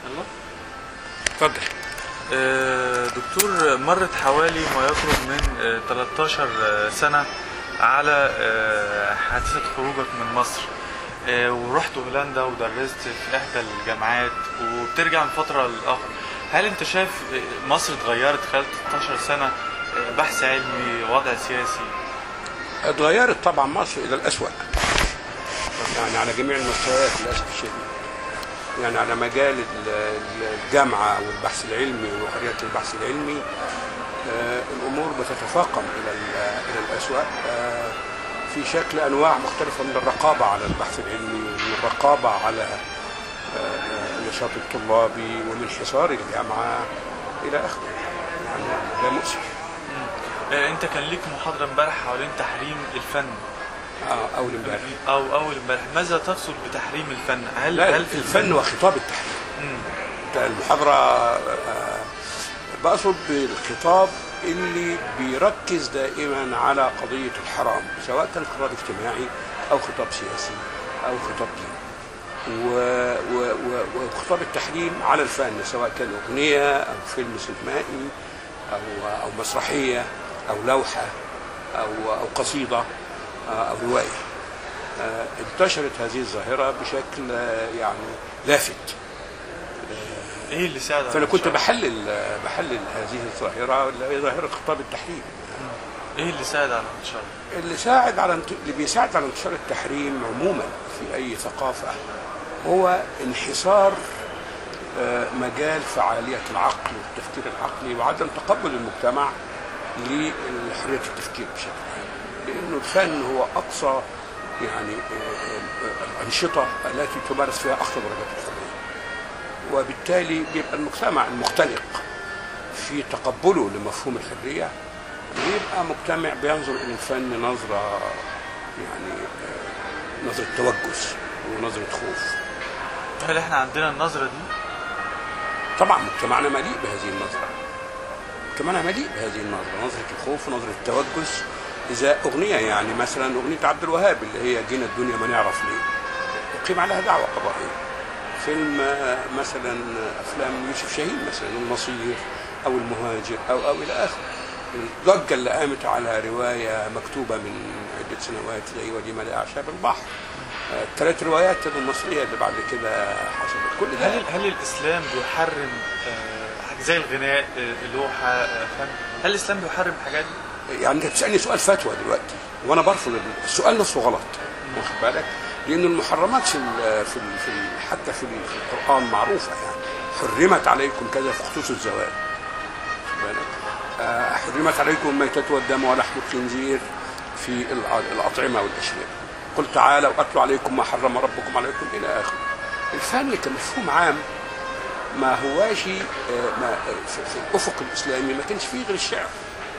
يلا اتفضل آه، دكتور مرت حوالي ما يقرب من آه، 13 سنة على آه، حادثة خروجك من مصر آه، ورحت هولندا ودرست في إحدى الجامعات وبترجع من فترة للآخر هل أنت شايف آه، مصر اتغيرت خلال 13 سنة آه، بحث علمي وضع سياسي اتغيرت طبعا مصر الى الاسوأ يعني على جميع المستويات للاسف الشديد يعني على مجال ال- ال- الجامعه والبحث العلمي وحريه البحث العلمي آه، الامور بتتفاقم الى ال- الى الاسوأ آه، في شكل انواع مختلفه من الرقابه على البحث العلمي ومن الرقابه على آه، النشاط الطلابي ومن حصار الجامعه الى اخره يعني ده مؤسف آه، أنت كان ليك محاضرة امبارح حوالين تحريم الفن اه اول امبارح أو أول امبارح ماذا تقصد بتحريم الفن؟ هل لا هل في الفن وخطاب التحرير مم. ده المحاضرة آه، بقصد بالخطاب اللي بيركز دائما على قضية الحرام سواء كان خطاب اجتماعي أو خطاب سياسي أو خطاب ديني و- و- و- وخطاب التحريم على الفن سواء كان أغنية أو فيلم سينمائي أو أو مسرحية أو لوحة أو أو قصيدة آه، أو رواية آه، انتشرت هذه الظاهرة بشكل آه، يعني لافت ايه اللي ساعد على فانا كنت انتشار؟ بحلل بحلل هذه الظاهره اللي هي ظاهره خطاب التحريم ايه اللي ساعد على انتشار اللي ساعد على انت- اللي بيساعد على انتشار التحريم عموما في اي ثقافه هو انحصار آه، مجال فعاليه العقل والتفكير العقلي وعدم تقبل المجتمع لحريه التفكير بشكل عام لانه الفن هو اقصى يعني آه، آه، الانشطه التي تمارس فيها اقصى درجات الحريه وبالتالي بيبقى المجتمع المختلق في تقبله لمفهوم الحرية بيبقى مجتمع بينظر إلى الفن نظرة يعني آه، نظرة توجس ونظرة خوف هل احنا عندنا النظرة دي؟ طبعا مجتمعنا مليء بهذه النظرة مجتمعنا مليء بهذه النظرة نظرة الخوف ونظرة التوجس إذا أغنية يعني مثلا أغنية عبد الوهاب اللي هي جينا الدنيا ما نعرف ليه أقيم عليها دعوة قضائية فيلم آه، مثلا آه، أفلام يوسف شاهين مثلا المصير أو المهاجر أو أو إلى آخره الضجة اللي قامت على رواية مكتوبة من عدة سنوات زي وليمة لأعشاب البحر آه، الثلاث روايات المصرية اللي بعد كده حصلت كل ده هل هل الاسلام بيحرم آه، حاجة زي الغناء آه، لوحة آه، فن هل الاسلام بيحرم الحاجات دي؟ يعني انت بتسالني سؤال فتوى دلوقتي وانا برفض السؤال نفسه غلط واخد بالك لان المحرمات في ال في, ال في ال حتى في, ال- في القران معروفه يعني حرمت عليكم كذا في خصوص الزواج واخد بالك آه، حرمت عليكم الميتة والدم ولحم الخنزير في الع- الأطعمة والأشربة قل تعالوا أتلوا عليكم ما حرم ربكم عليكم إلى آخره الفن كمفهوم عام ما هواش آه، ما في في الأفق الإسلامي ما كانش فيه غير الشعر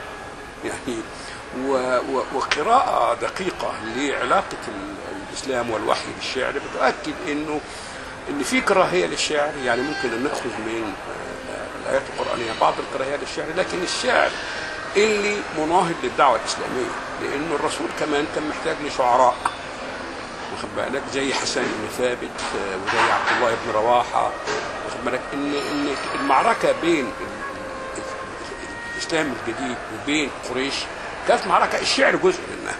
يعني و و وقراءة دقيقة لعلاقة ال- الإسلام والوحي بالشعر بتؤكد إنه إن في كراهية للشعر يعني ممكن أن نأخذ من آه، الآيات القرآنية بعض الكراهية للشعر لكن الشعر اللي مناهض للدعوة الإسلامية لأنه الرسول كمان كان محتاج لشعراء واخد بالك زي حسن بن ثابت آه، وزي عبد الله بن رواحة واخد بالك إن إن المعركة بين ال- الاسلام الجديد وبين قريش كانت معركه الشعر جزء منها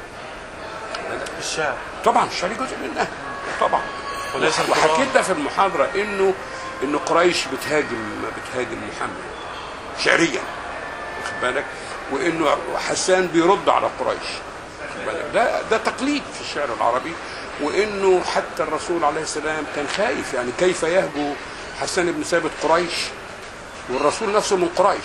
الشعر طبعا الشعر جزء منها طبعا وليس القرآن. وحكيت ده في المحاضره انه ان قريش بتهاجم بتهاجم محمد شعريا واخد بالك وانه حسان بيرد على قريش واخد بالك ده ده تقليد في الشعر العربي وانه حتى الرسول عليه السلام كان خايف يعني كيف يهجو حسان بن ثابت قريش والرسول نفسه من قريش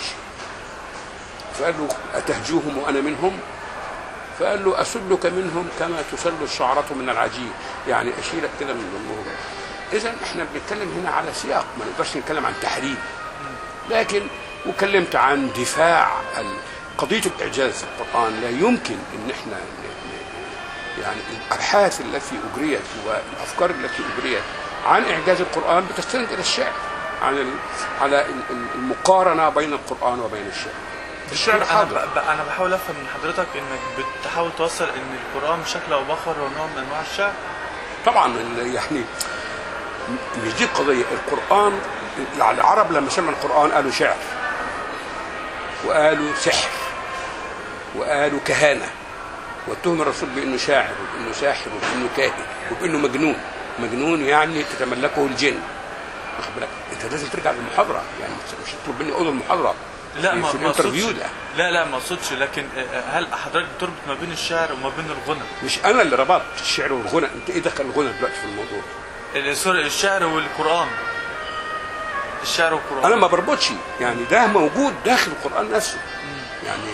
فقال له أتهجوهم وأنا منهم فقال له أسلك منهم كما تسل الشعرة من العجين يعني أشيلك كده من ضمنهم إذا إحنا بنتكلم هنا على سياق ما نقدرش نتكلم عن تحريم لكن وكلمت عن دفاع ال- قضية الإعجاز في القرآن لا يمكن إن إحنا ن- ن- يعني الأبحاث التي أجريت والأفكار التي أجريت عن إعجاز القرآن بتستند إلى الشعر عن ال- على ال- ال- المقارنة بين القرآن وبين الشعر الشعر انا حاضر ب... ب... انا بحاول افهم من حضرتك انك بتحاول توصل ان القران بشكل او باخر هو نوع من انواع الشعر طبعا ال- يعني م- مش دي القضيه القران العرب لما سمعوا القران قالوا شعر وقالوا سحر وقالوا كهانه واتهم الرسول بانه شاعر وبانه ساحر وبانه كاهن وبانه مجنون مجنون يعني تتملكه الجن واخد بالك انت لازم ترجع للمحاضره يعني مش تطلب مني اقول المحاضره لا في, ما في ما اقصدش الانترفيو ده لا لا ما اقصدش لكن آه، هل حضرتك بتربط ما بين الشعر وما بين الغنى مش انا اللي ربطت الشعر والغنى انت ايه دخل الغنى دلوقتي في الموضوع ال- سوري الشعر والقران الشعر والقران انا ما بربطش يعني ده موجود داخل القران نفسه يعني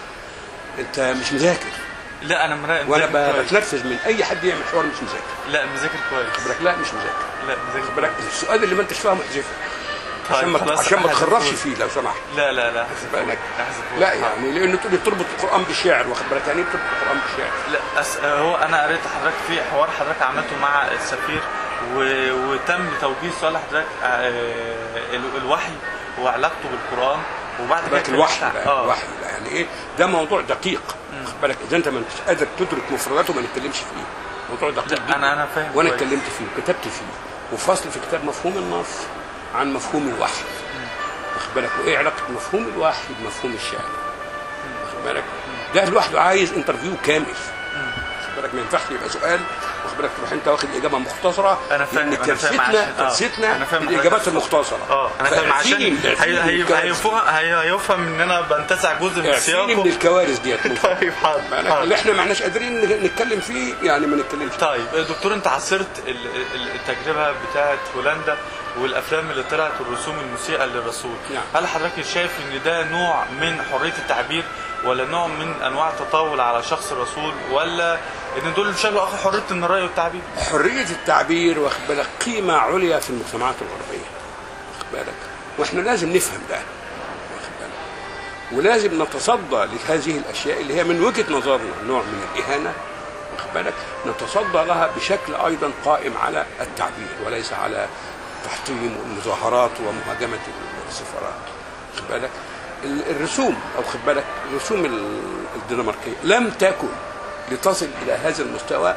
انت مش مذاكر لا انا مرا... وانا مذاكر ب- كويس. بتنرفز من اي حد يعمل حوار مش مذاكر لا مذاكر كويس خد بالك لا مش مذاكر لا مذاكر خد بالك السؤال اللي ما انتش فاهمه احذفه طيب، عشان ما خلاص، عشان ما أحذفه. تخرفش فيه لو سمحت لا لا لا خد بالك أحذفه. لا يعني لانه تقول تربط القران بالشعر واخد بالك يعني ايه تربط القران بالشعر لا أس... هو انا قريت حضرتك في حوار حضرتك عملته مع السفير و... وتم توجيه سؤال حضرتك آه، ال- الوحي وعلاقته بالقران وبعد كده بالك الوحي اتكلمت عن- بقى اه الوحي بقى يعني ايه ده موضوع دقيق خد بالك اذا انت ما انتش قادر تدرك مفرداته ما نتكلمش فيه موضوع دقيق لا جدا. انا انا فاهم وانا كويس. اتكلمت فيه وكتبت فيه وفصل في كتاب مفهوم النص عن مفهوم الوحي واخد بالك وايه علاقه مفهوم الوحي بمفهوم الشعر واخد بالك ده لوحده عايز انترفيو كامل واخد بالك ما ينفعش يبقى سؤال واخد بالك تروح انت واخد اجابه مختصره أنا فاهم- لأن أنا فاهم كلفتنا عشان- آه. كلفتنا أنا فاهم بالاجابات حضرتك. المختصره اه انا فاهم عشان فاعفيني- هي... اعفيني من هي... الكوارث. هيفهم هي... هيفهم ان انا بنتزع جزء من اعفيني من سياقه الكوارث ديت طيب حاضر بالك؟ حاضر. اللي احنا ما احناش قادرين نتكلم فيه يعني ما نتكلمش طيب دكتور انت عاصرت ال- ال- التجربه بتاعت هولندا والافلام اللي طلعت والرسوم المسيئه للرسول نعم. هل حضرتك شايف ان ده نوع من حريه التعبير ولا نوع من انواع التطاول على شخص الرسول ولا ان دول شالوا اخو حريه الراي والتعبير حرية التعبير واخد بالك قيمة عليا في المجتمعات الغربية واخد بالك واحنا لازم نفهم ده واخد بالك ولازم نتصدى لهذه الأشياء اللي هي من وجهة نظرنا نوع من الإهانة واخد بالك نتصدى لها بشكل أيضا قائم على التعبير وليس على تحطيم والمظاهرات ومهاجمة السفارات واخد بالك ال- الرسوم أو خد بالك الرسوم ال- الدنماركية لم تكن لتصل إلى هذا المستوى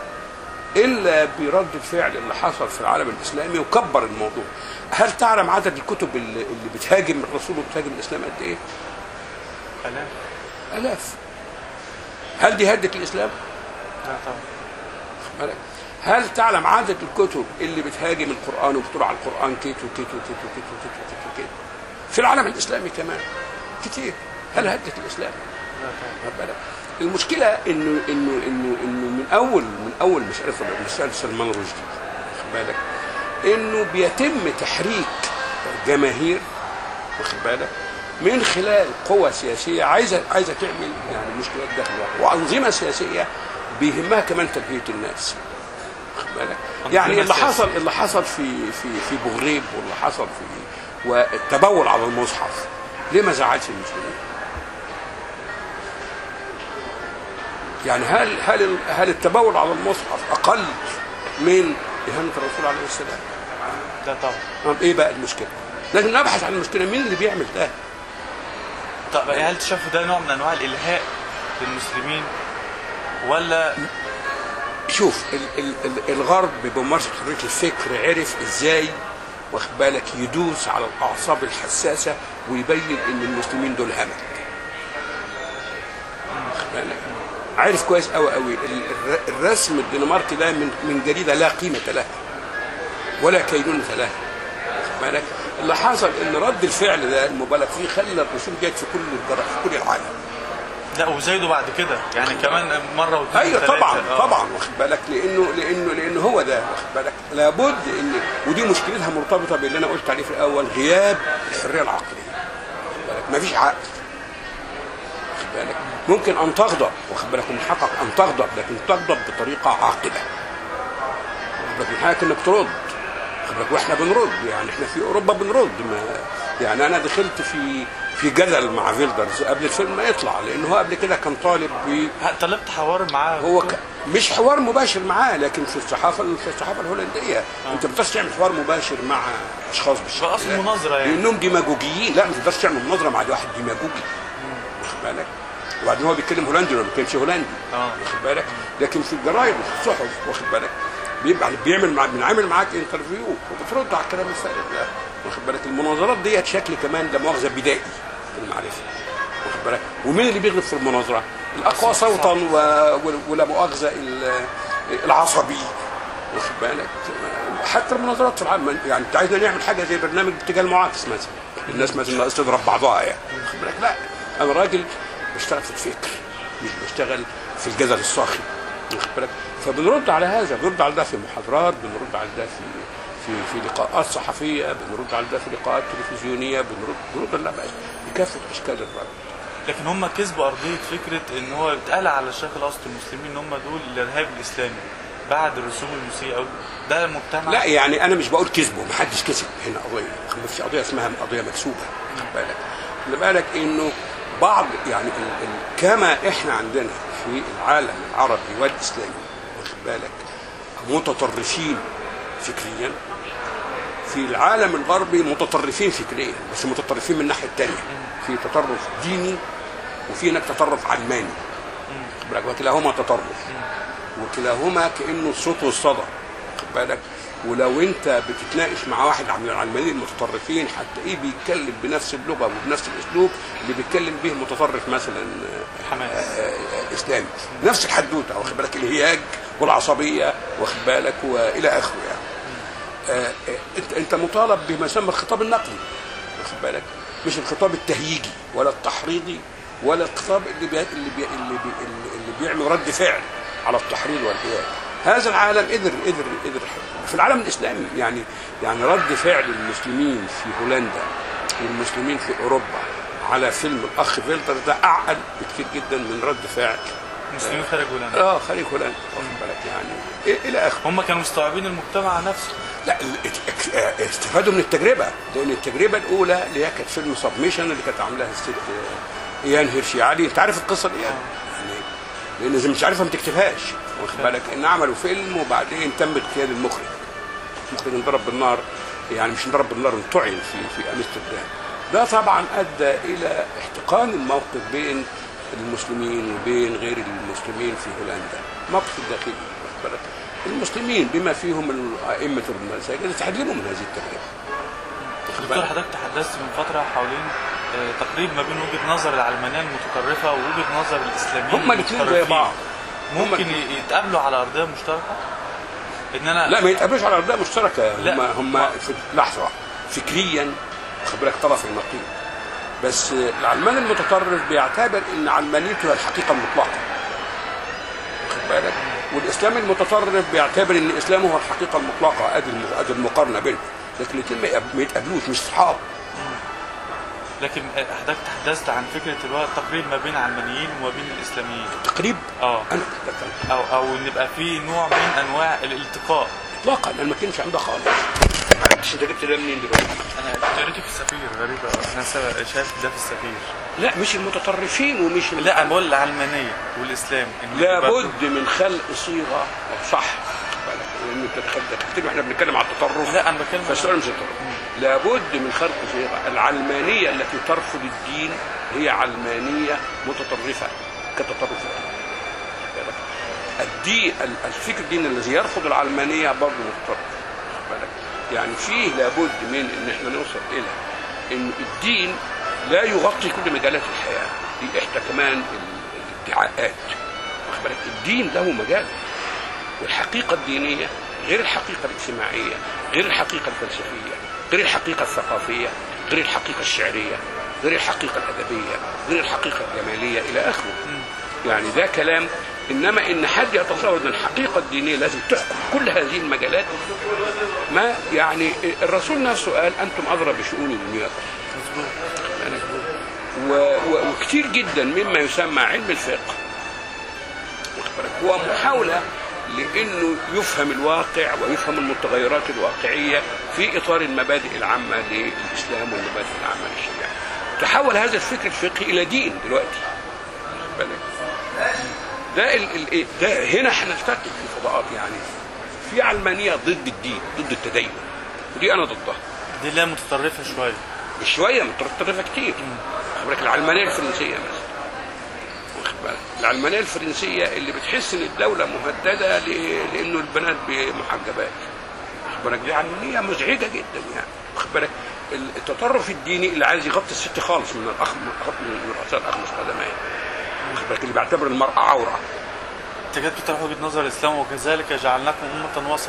الا برد الفعل اللي حصل في العالم الاسلامي وكبر الموضوع هل تعلم عدد الكتب اللي, اللي بتهاجم الرسول وبتهاجم الاسلام قد ايه الاف الاف هل دي هدت الاسلام لا طبعا خد بالك؟ هل تعلم عدد الكتب اللي بتهاجم القران وبتقول على القران كيتو كيتو كيتو كيتو كيتو كيتو كيتو في العالم الاسلامي كمان كتير هل هدت الاسلام لا طبعا خد بالك المشكله انه انه انه انه من اول من اول مساله مساله سلمان رشدي واخد بالك انه بيتم تحريك جماهير واخد بالك من خلال قوى سياسيه عايزه عايزه تعمل يعني مشكلات داخل الواقع وانظمه سياسيه بيهمها كمان تربيه الناس واخد بالك يعني اللي سياسية. حصل اللي حصل في في في بوغريب واللي حصل في والتبول على المصحف ليه ما زعلش المسلمين؟ يعني هل هل هل التبول على المصحف اقل من اهانه الرسول عليه السلام؟ لا طبعا طب ايه بقى المشكله؟ لازم نبحث عن المشكله مين اللي بيعمل ده؟ طب هل شافوا ده نوع من انواع الالهاء للمسلمين ولا شوف ال ال ال الغرب بممارسه حريه الفكر عرف ازاي واخد بالك يدوس على الاعصاب الحساسه ويبين ان المسلمين دول همل. واخد بالك؟ عارف كويس قوي قوي ال- الر- الرسم الدنماركي ده من من جريده لا قيمه لها ولا كينونه لها. واخد بالك؟ اللي حصل ان رد الفعل ده المبالغ فيه خلى الرسوم جت في كل الجر- في كل العالم. لا وزايدوا بعد كده يعني كمان مره واثنين ايوه وثلاثة. طبعا آه. طبعا واخد بالك لانه لانه لانه هو ده واخد بالك لابد ان ودي مشكلتها مرتبطه باللي انا قلت عليه في الاول غياب الحريه العقليه واخد بالك مفيش عقل واخد بالك ممكن ان تغضب واخد بالك ومن حقك ان تغضب لكن تغضب بطريقه عاقله واخد بالك من حقك انك ترد واخد بالك واحنا بنرد يعني احنا في اوروبا بنرد ما يعني انا دخلت في في جدل مع فيلدرز قبل الفيلم ما يطلع لانه هو قبل كده كان طالب ب ه- طلبت حوار معاه هو ك... مش حوار مباشر معاه لكن في الصحافه في الصحافه الهولنديه آه. انت ما تقدرش تعمل حوار مباشر مع اشخاص بالشكل بقى اصل ده. مناظره يعني لانهم ديماجوجيين لا ما تقدرش تعمل مناظره مع واحد ديماجوجي واخد بالك وبعدين هو بيتكلم هولندي ولا ما بيتكلمش هولندي اه واخد بالك لكن في الجرايد وفي الصحف واخد بالك بيبقى بيعمل مع بنعمل معاك انترفيو وبترد على الكلام الفارغ ده واخد بالك المناظرات ديت شكل كمان لا مؤاخذه بدائي في المعرفه واخد بالك ومين اللي بيغلب في المناظره؟ الاقوى صوتا و... و- ولا مؤاخذه ال- العصبي واخد بالك حتى المناظرات في العالم يعني انت عايزنا نعمل حاجه زي برنامج اتجاه المعاكس مثلا الناس مثلا ناقص تضرب بعضها يعني واخد بالك لا انا راجل بشتغل في الفكر مش بشتغل في الجدل الصاخب واخد بالك فبنرد على هذا بنرد على ده في محاضرات بنرد على ده في في في لقاءات صحفيه بنرد على ده في لقاءات تلفزيونيه بنرد بنرد على ده بكافه اشكال الرد لكن هم كسبوا ارضيه فكره ان هو اتقال على الشرق الاوسط المسلمين ان هم دول الارهاب الاسلامي بعد الرسوم المسيئه أو ده مجتمع لا يعني انا مش بقول كذبه ما حدش كسب هنا قضيه ما فيش قضيه اسمها قضيه مكسوبه خد بالك خد بالك انه بعض يعني ال ال كما احنا عندنا في العالم العربي والاسلامي واخد بالك متطرفين فكريا في العالم الغربي متطرفين فكريا بس متطرفين من الناحيه الثانيه في تطرف ديني وفي هناك تطرف علماني خد بالك وكلاهما تطرف وكلاهما كانه الصوت والصدى خد بالك ولو انت بتتناقش مع واحد من العلمانيين المتطرفين هتلاقيه بيتكلم بنفس اللغه وبنفس الاسلوب اللي بيتكلم به متطرف مثلا آه، حماس آه، اسلامي نفس الحدوته واخد بالك الهياج والعصبيه واخد بالك والى اخره يعني آه، آه، انت انت مطالب بما يسمى الخطاب النقدي واخد بالك مش الخطاب التهييجي ولا التحريضي ولا الخطاب اللي بي اللي بي اللي, بي اللي بيعمل رد فعل على التحريض والهياج هذا العالم قدر قدر قدر في العالم الاسلامي يعني يعني رد فعل المسلمين في هولندا والمسلمين في اوروبا على فيلم الاخ فيلتر ده اعقل بكثير جدا من رد فعل مسلمين خارج هولندا اه خليج هولندا واخد بالك يعني إيه الى اخره هم كانوا مستوعبين المجتمع نفسه لا ال- ات- اه استفادوا من التجربه لان التجربه الاولى اللي هي كانت فيلم سبميشن اللي كانت عاملاها الست اه، ايان هيرشي علي انت عارف القصه دي يعني يعني لان اذا مش عارفها ما تكتبهاش واخد بالك ان عملوا فيلم وبعدين تم اغتيال المخرج المخرج انضرب بالنار يعني مش انضرب بالنار انطعن في في امستردام ده طبعا ادى الى احتقان الموقف بين المسلمين وبين غير المسلمين في هولندا موقف الداخلي واخد بالك المسلمين بما فيهم ائمه المساجد اتعلموا من هذه التجربه واخد دكتور بالك؟ حضرتك تحدثت من فتره حوالين آه، تقريب ما بين وجهه نظر العلمانيه المتطرفه ووجهه نظر الاسلاميين هما الاثنين زي المتطرفين. بعض ممكن هما- ي- يتقابلوا على ارضيه مشتركه ان انا لا ما يتقابلوش على ارضيه مشتركه لا. هم هم في لحظه واحدة. فكريا خد بالك طرف النقيض بس العلماني المتطرف بيعتبر ان علمانيته هي الحقيقه المطلقه واخد بالك والاسلام المتطرف بيعتبر ان اسلامه هو الحقيقه المطلقه ادي الم- ادي المقارنه بينهم لكن الاثنين ما يقاب- ما يتقابلوش مش صحاب لكن آه، حضرتك تحدثت عن فكره اللي هو التقريب ما بين علمانيين وما بين الاسلاميين تقريب اه انا او او ان يبقى في نوع من انواع الالتقاء اطلاقا انا ما كانش عندها خالص معلش انت جبت ده منين دلوقتي؟ انا قريته في السفير غريبه انا سا- شايف ده في السفير لا مش المتطرفين ومش لا انا بقول العلمانيه والاسلام إن لابد من خلق صيغه أو صح بالك لان انت دخلت كتير واحنا بنتكلم على التطرف لا انا بتكلم فالسؤال مش التطرف لابد من خلق صيغه العلمانيه التي ترفض الدين هي علمانيه متطرفه كتطرف الدين بالك؟ الدين ال- الفكر الديني الذي يرفض العلمانيه برضه متطرف بالك يعني فيه لابد من ان احنا نوصل الى ان الدين لا يغطي كل مجالات الحياه دي احدى كمان ال- الادعاءات واخد بالك الدين له مجال والحقيقه الدينيه غير الحقيقه الاجتماعيه غير الحقيقه الفلسفيه غير الحقيقه الثقافيه غير الحقيقه الشعريه غير الحقيقه الادبيه غير الحقيقه الجماليه الى اخره يعني ده كلام انما ان حد يتصور ان الحقيقه الدينيه لازم تحكم كل هذه المجالات ما يعني الرسول نفسه قال انتم ادرى بشؤون دنياكم و- و- وكتير جدا مما يسمى علم الفقه واخد بالك؟ هو محاولة لأنه يفهم الواقع ويفهم المتغيرات الواقعية في إطار المبادئ العامة للإسلام والمبادئ العامة للشريعة تحول هذا الفكر الفقهي إلى دين دلوقتي واخد بالك؟ ده ال ال إيه؟ ده هنا هنلتقي في فضاءات يعني في علمانية ضد الدين ضد التدين ودي أنا ضدها دي اللي هي متطرفه شويه مش شوية متطرفة كتير واخد بالك؟ العلمانية الفرنسية مثلا واخد بالك العلمانيه الفرنسيه اللي بتحس ان الدوله مهدده ل- لانه البنات بمحجبات واخد بالك دي علمانيه مزعجه جدا يعني واخد بالك التطرف الديني اللي عايز يغطي الست خالص من الاخ من رؤساء الاخمس قدمين واخد بالك اللي بيعتبر المراه عوره انت كده بتطرح وجهه نظر الاسلام وكذلك جعلناكم امه وسطا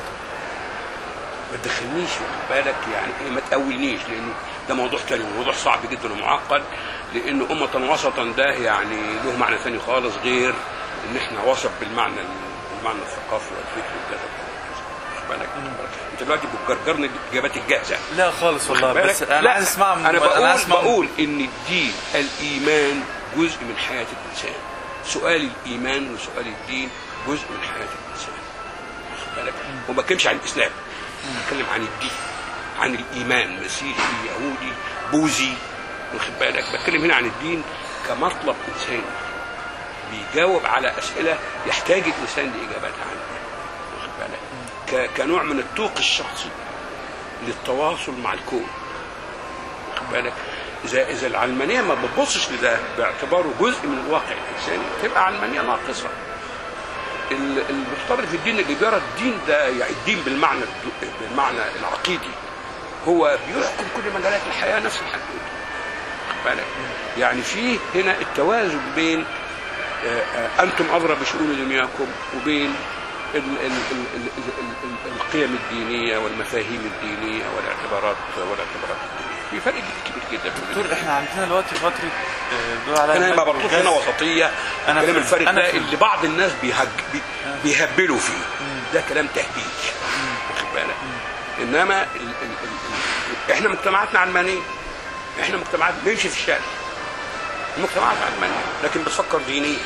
ما تدخلنيش واخد بالك يعني ايه ما تقولنيش لانه ده موضوع تاني موضوع صعب جدا ومعقد لانه امه وسطا ده يعني له معنى ثاني خالص غير ان احنا وسط بالمعنى بالمعنى الثقافي والفكري وكذا واخد بالك انت دلوقتي بتجرجرني الاجابات الجاهزه لا خالص والله واخد بس بالك؟ انا لا، عايز اسمعها من انا بقول عايز أسمع من- بقول ان الدين الايمان جزء من حياه الانسان سؤال الايمان وسؤال الدين جزء من حياه الانسان واخد بالك وما بتكلمش عن الاسلام بتكلم عن الدين عن الايمان مسيحي يهودي بوذي واخد بالك بتكلم هنا عن الدين كمطلب انساني بيجاوب على اسئله يحتاج الانسان لاجاباتها عنها واخد بالك ك- كنوع من الطوق الشخصي للتواصل مع الكون واخد بالك اذا اذا العلمانيه ما بتبصش لده باعتباره جزء من الواقع الانساني تبقى علمانيه ناقصه ال- المتطرف الدين اللي بيرى الدين ده يعني الدين بالمعنى الد- بالمعنى العقيدي هو بيحكم كل مجالات الحياه نفس الحدود واخد بالك يعني في هنا التوازن بين آه، آه، انتم ادرى بشؤون دنياكم وبين ال ال ال ال ال ال ال القيم الدينيه والمفاهيم الدينيه والاعتبارات والاعتبارات الدينيه في فرق كبير جدا بين دكتور احنا عندنا دلوقتي فتره آه، بيقولوا عليها انا ما مد- بربطش غاز. هنا وسطيه أنا كلام فهمت. الفرق أنا ده فهمت. اللي بعض الناس بيهج بي بيهبلوا فيه ده كلام تهبيج واخد بالك انما ال ال ال ال احنا مجتمعاتنا علمانيه احنا مجتمعات بنمشي في الشارع المجتمعات علمانيه لكن بتفكر دينيا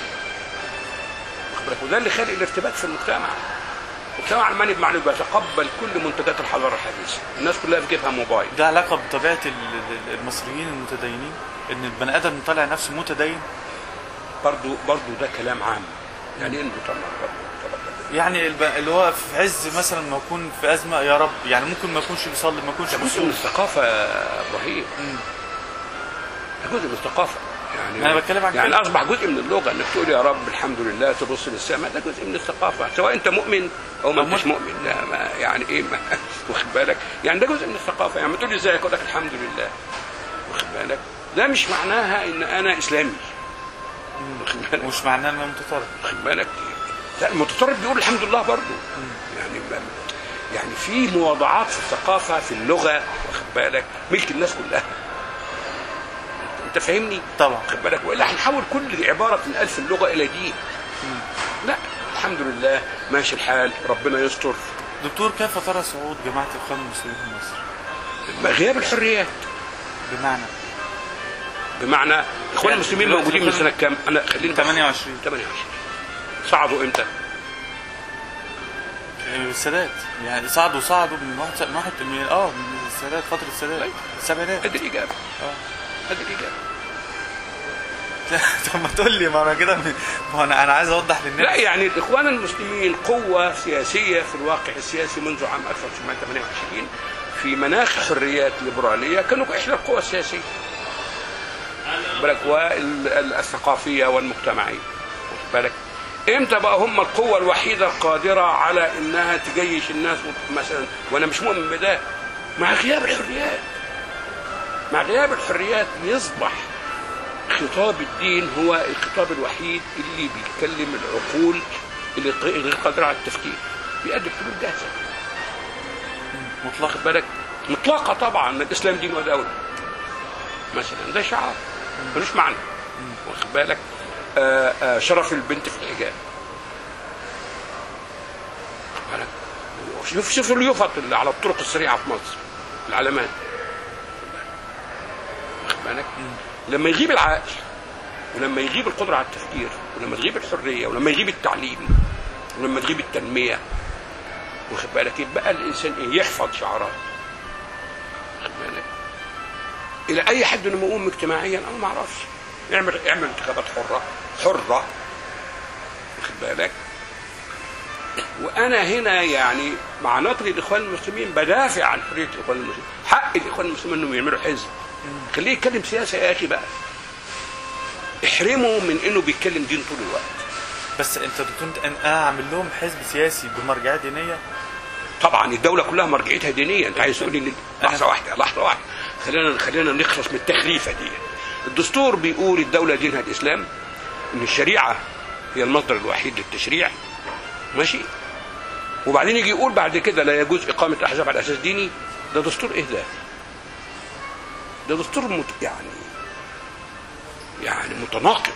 واخد بالك وده اللي خلق الارتباك في المجتمع المجتمع العلماني بمعنى بيتقبل كل منتجات الحضاره الحديثه الناس كلها في جيبها موبايل ده علاقه بطبيعه ال- ال- المصريين المتدينين ان البني ادم طالع نفسه متدين برضو برضو ده كلام عام يعني ايه المجتمع برضو طبعاً. يعني الب... اللي هو في عز مثلا ما يكون في ازمه يا رب يعني ممكن ما يكونش بيصلي ما يكونش ده جزء من بيصوم الثقافة يا إبراهيم مم. ده جزء من الثقافة يعني أنا بتكلم عن يعني كده. أصبح جزء من اللغة إنك تقول يا رب الحمد لله تبص للسماء ده جزء من الثقافة سواء أنت مؤمن أو ما أو أنتش مؤمن لا ما يعني إيه ما واخد بالك يعني ده جزء من الثقافة يعني ما تقول لي إزاي أقول لك الحمد لله واخد بالك ده مش معناها إن أنا إسلامي واخد بالك مش معناه انه متطرف واخد بالك لا المتطرف بيقول الحمد لله برضه يعني ما يعني في مواضعات في الثقافه في اللغه واخد بالك ملك الناس كلها انت فاهمني طبعا واخد بالك والا هنحول كل عباره تنقال في اللغه الى دين لا الحمد لله ماشي الحال ربنا يستر دكتور كيف ترى صعود جماعه الاخوان المسلمين في مصر غياب الحريات بمعنى بمعنى الاخوان يعني المسلمين دلوقتي موجودين من مثلاً سنه كام؟ انا خليني بس- 28 28 صعدوا امتى؟ آه، السادات يعني صعدوا صعدوا من واحد من واحد من اه من السادات فتره السادات أيوة. السبعينات ادي الاجابه اه ادي الاجابه طب ما تقول لي ما انا كده ما هو انا انا عايز اوضح لا للناس يعني الاخوان المسلمين قوه سياسيه في الواقع السياسي منذ عام 1928 في مناخ حريات ليبراليه كانوا احدى القوى السياسيه بالك والثقافيه والمجتمعيه واخد بالك امتى بقى هم القوه الوحيده القادره على انها تجيش الناس مثلا وانا مش مؤمن بده مع غياب الحريات مع غياب الحريات يصبح خطاب الدين هو الخطاب الوحيد اللي بيتكلم العقول اللي ق- غير قادره على التفكير بيقدم حلول جاهزه مطلق واخد بالك مطلقه طبعا الاسلام دين ودوله مثلا ده شعار ملوش معنى واخد بالك آه آه شرف البنت في الحجاب واخد بالك شوف شوف اليفط اللي على الطرق السريعه في مصر العلامات واخد بالك لما يغيب العقل ولما يغيب القدره على التفكير ولما تغيب الحريه ولما يغيب التعليم ولما تغيب التنميه واخد بالك يبقى الانسان ايه يحفظ شعارات واخد بالك الى اي حد انه مقوم اجتماعيا انا ما اعرفش اعمل اعمل انتخابات حره حره واخد بالك وانا هنا يعني مع نقد الاخوان المسلمين بدافع عن حريه الاخوان المسلمين حق الاخوان المسلمين انهم يعملوا حزب خليه يتكلم سياسه يا اخي بقى احرمه من انه بيتكلم دين طول الوقت بس انت دكتور انت انا اعمل لهم حزب سياسي بمرجعيه دينيه طبعا الدوله كلها مرجعيتها دينيه انت عايز تقول لي لحظه واحده لحظه واحده خلينا خلينا نخلص من التخريفه دي الدستور بيقول الدوله دينها الاسلام ان الشريعه هي المصدر الوحيد للتشريع ماشي وبعدين يجي يقول بعد كده لا يجوز اقامه احزاب على اساس ديني ده دستور ايه ده؟ ده دستور مت... يعني يعني متناقض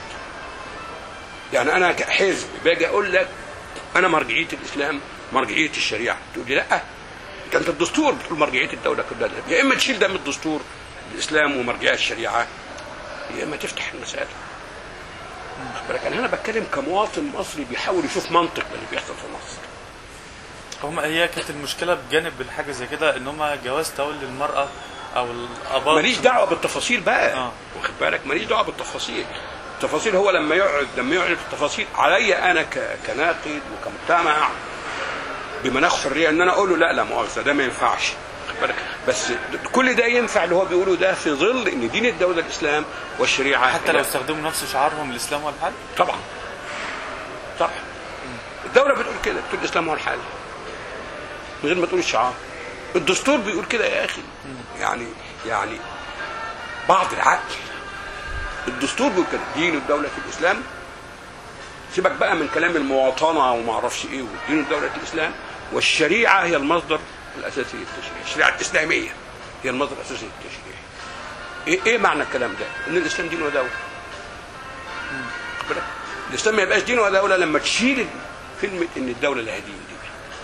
يعني انا كحزب باجي اقول لك انا مرجعيه الاسلام مرجعيه الشريعه تقول لي لا ده انت الدستور بتقول مرجعيه الدوله كلها يا اما تشيل ده من الدستور الاسلام ومرجعيه الشريعه يا اما تفتح المساله واخد بالك انا هنا بتكلم كمواطن مصري بيحاول يشوف منطق اللي بيحصل في مصر هم هي كانت المشكله بجانب الحاجه زي كده ان هم جواز تولي المراه او الاباء ماليش دعوه بالتفاصيل بقى آه. واخد بالك ماليش دعوه بالتفاصيل التفاصيل هو لما يقعد لما يعرف التفاصيل عليا انا ك- كناقد وكمجتمع بمناخ حريه ان انا اقول له لا لا مؤاخذه ده ما ينفعش واخد بالك بس د- كل ده ينفع اللي هو بيقوله ده في ظل ان دين الدوله الاسلام والشريعه حتى لو هي- استخدموا نفس شعارهم الاسلام هو الحل طبعا طبعا الدوله بتقول كده بتقول الاسلام هو الحل من غير ما تقول الشعار الدستور بيقول كده يا اخي يعني يعني بعض العقل الدستور بيقول كده دين الدوله في الاسلام سيبك بقى من كلام المواطنه وما اعرفش ايه ودين الدوله في الاسلام والشريعه هي المصدر الاساسي للتشريع الشريعه الاسلاميه هي المصدر الاساسي للتشريع ايه ايه معنى الكلام ده ان الاسلام دين ودوله واخد بالك؟ الاسلام ما يبقاش دين ولا دوله لما تشيل كلمه ان الدوله لها دين دي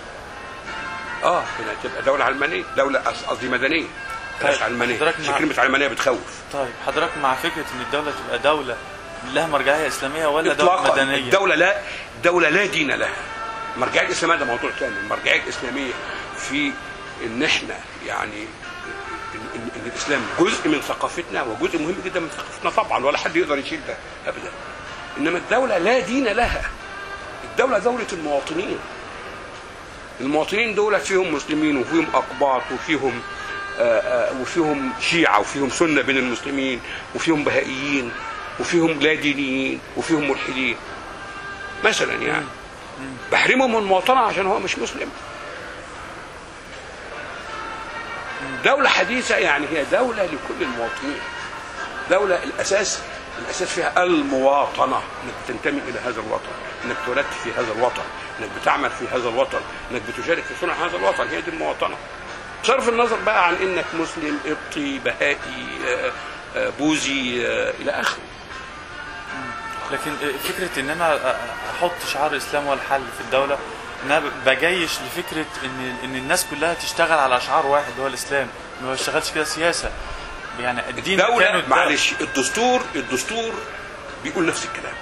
اه هنا تبقى دوله علمانيه دوله قص- قصدي مدنيه بلاش طيب، علمانيه حضرتك عشان مع- كلمه علمانيه بتخوف طيب حضرتك مع فكره ان الدوله تبقى دوله لها مرجعيه اسلاميه ولا دوله اطلاقا مدنيه الدوله لا الدوله لا دين لها المرجعيه الاسلاميه ده موضوع ثاني المرجعيه الاسلاميه في ان احنا يعني ان, إن, إن الاسلام جزء من ثقافتنا وجزء مهم جدا من ثقافتنا طبعا ولا حد يقدر يشيل ده ابدا انما الدوله لا دين لها الدوله دوله المواطنين المواطنين دول فيهم مسلمين وفيهم اقباط وفيهم آه، آه، وفيهم شيعه وفيهم سنه بين المسلمين وفيهم بهائيين وفيهم لا دينيين وفيهم ملحدين مثلا يعني بحرمه من المواطنه عشان هو مش مسلم دولة حديثة يعني هي دولة لكل المواطنين دولة الأساس الأساس فيها المواطنة إنك تنتمي إلى هذا الوطن إنك تولدت في هذا الوطن إنك بتعمل في هذا الوطن إنك بتشارك في صنع هذا الوطن هي دي المواطنة صرف النظر بقى عن إنك مسلم قبطي بهائي آه، آه، بوذي آه، إلى آخره لكن فكره ان انا احط شعار الاسلام هو الحل في الدوله ان انا بجيش لفكره ان ان الناس كلها تشتغل على شعار واحد هو الاسلام ما بشتغلش كده سياسه يعني الدين دولة كانوا معلش الدستور الدستور بيقول نفس الكلام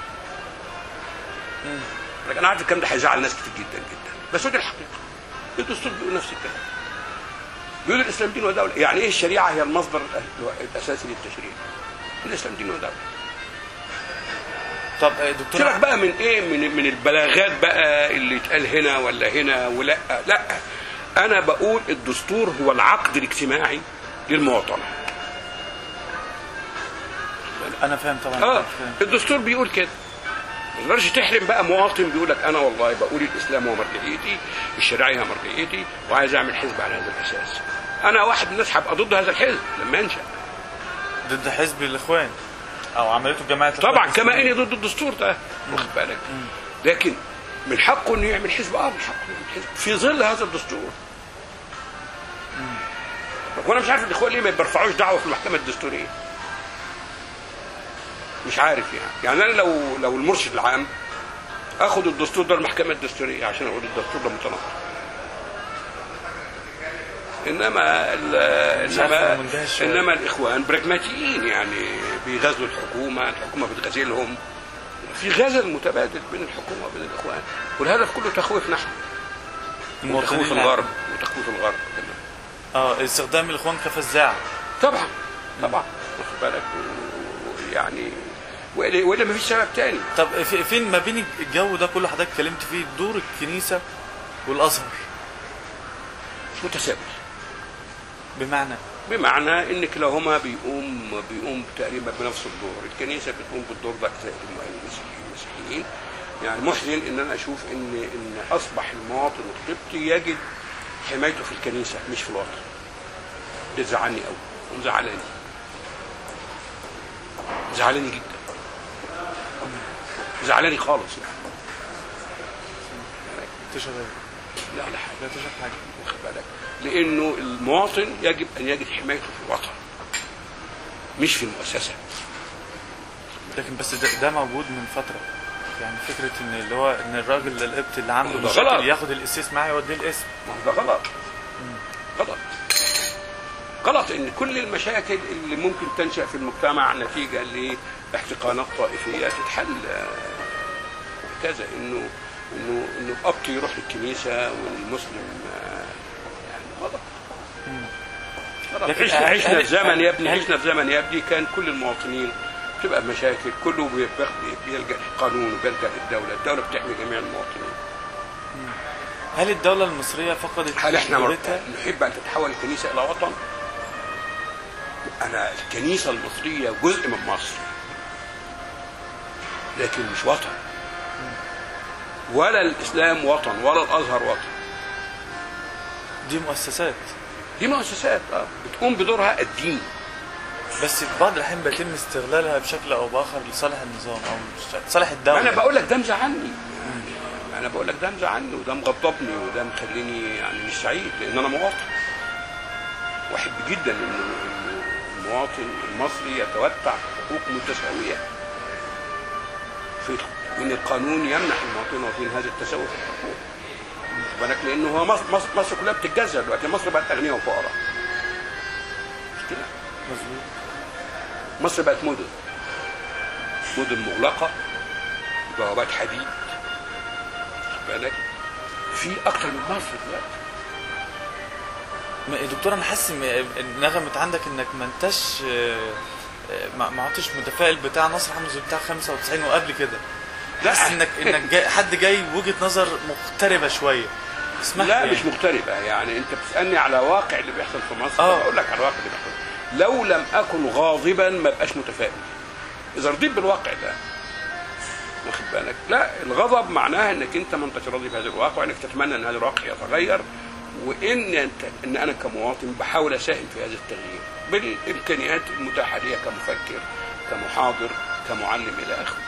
لكن انا عارف الكلام ده هيزعل ناس كتير جدا جدا بس هو دي الحقيقه الدستور بيقول نفس الكلام بيقول الاسلام دين ودوله يعني ايه الشريعه هي المصدر الاساسي للتشريع الاسلام دين ودوله طب دكتور سيبك بقى من ايه من من البلاغات بقى اللي يتقال هنا ولا هنا ولا لا انا بقول الدستور هو العقد الاجتماعي للمواطنه انا فاهم طبعا اه فاهم. الدستور بيقول كده ما تقدرش تحرم بقى مواطن بيقول لك انا والله بقول الاسلام هو مرجعيتي الشريعه هي مرجعيتي وعايز اعمل حزب على هذا الاساس انا واحد من الناس هبقى ضد هذا الحزب لما ينشا ضد حزب الاخوان او عملته جماعه الإخوان طبعا كما المسلمين. اني ضد الدستور ده واخد بالك لكن من حقه انه يعمل حزب اه من حقه يعمل حزب في ظل هذا الدستور وانا مش عارف الاخوان ليه ما بيرفعوش دعوه في المحكمه الدستوريه مش عارف يعني يعني انا لو لو المرشد العام اخد الدستور ده المحكمه الدستوريه عشان اقول الدستور ده متناقض انما ال- مش عارف انما أنا مندهش شوية. انما الاخوان براجماتيين يعني بيغزوا الحكومه الحكومه بتغازلهم في غزل متبادل بين الحكومه وبين الاخوان والهدف كله تخويف نحن المواطنين وتخويف الغرب وتخويف الغرب كمان. اه استخدام الاخوان كفزاعه طبعا طبعا واخد بالك و- يعني والا وإلا ما فيش سبب تاني طب في- فين ما بين الجو ده كله حضرتك اتكلمت فيه دور الكنيسه والازهر متساوي بمعنى بمعنى ان كلاهما بيقوم بيقوم تقريبا بنفس الدور الكنيسه بتقوم بالدور ده زي المسيحيين المسيحيين يعني محزن ان انا اشوف ان ان اصبح المواطن القبطي يجد حمايته في الكنيسه مش في الوطن ده زعلني قوي ومزعلاني زعلاني جدا زعلاني خالص يعني تشهد إيه؟ لا لا حاجه لا تشهد حاجه واخد بالك لانه المواطن يجب ان يجد حمايته في الوطن مش في المؤسسه لكن بس ده, ده موجود من فتره يعني فكره ان اللي هو ان الراجل القبط اللي عنده ده مشاكل غلط. ياخد القسيس معاه يوديه القسم ما هو ده غلط غلط غلط ان كل المشاكل اللي ممكن تنشا في المجتمع نتيجه لاحتقانات طائفيه تتحل آه، كذا انه انه انه القبطي يروح للكنيسه والمسلم آه، يعني غلط غلط. لكن عشنا عشنا هل- في زمن يا ابني هل- عشنا في زمن يا ابني كان كل المواطنين تبقى مشاكل كله بياخد- بيلجا للقانون وبيلجا للدوله، الدوله بتحمي جميع المواطنين. هل الدوله المصريه فقدت هل احنا مر- قدرتها؟ نحب ان تتحول الكنيسه الى وطن؟ انا الكنيسه المصريه جزء من مصر لكن مش وطن ولا الاسلام وطن ولا الازهر وطن دي مؤسسات دي مؤسسات اه بتقوم بدورها الدين بس في بعض الاحيان بيتم استغلالها بشكل او باخر لصالح النظام او لصالح ما الدوله انا بقول لك ده مزعلني يعني انا بقول لك ده مزعلني وده مغضبني وده مخليني يعني مش سعيد لان انا مواطن واحب جدا ان إن المواطن المصري يتمتع بحقوق متساويه في ان القانون يمنح المواطنين هذا التساوي في الحقوق واخد بالك لانه هو مصر, مصر, مصر كلها بتتجزأ دلوقتي مصر بقت اغنياء وفقراء مش كده مظبوط مصر بقت مدن مدن مغلقة بوابات حديد واخد بالك في أكتر من مصر دلوقتي ما- دكتور انا حاسس ان نغمت عندك انك ما انتش آه، آه، ما ما عدتش متفائل بتاع نصر حمدي زي بتاع 95 وقبل كده لا. حاسس انك انك جاي حد جاي بوجهه نظر مغتربه شويه اسمح لا لي مش مغتربة يعني أنت بتسألني على واقع اللي بيحصل في مصر آه. بقول لك على الواقع اللي بيحصل لو لم أكن غاضبا ما بقاش متفائل إذا رضيت بالواقع ده واخد بالك لا الغضب معناه انك انت ما انتش راضي بهذا الواقع وانك تتمنى ان هذا الواقع يتغير وان انت ان انا كمواطن بحاول اساهم في هذا التغيير بالامكانيات المتاحه لي كمفكر كمحاضر كمعلم الى اخره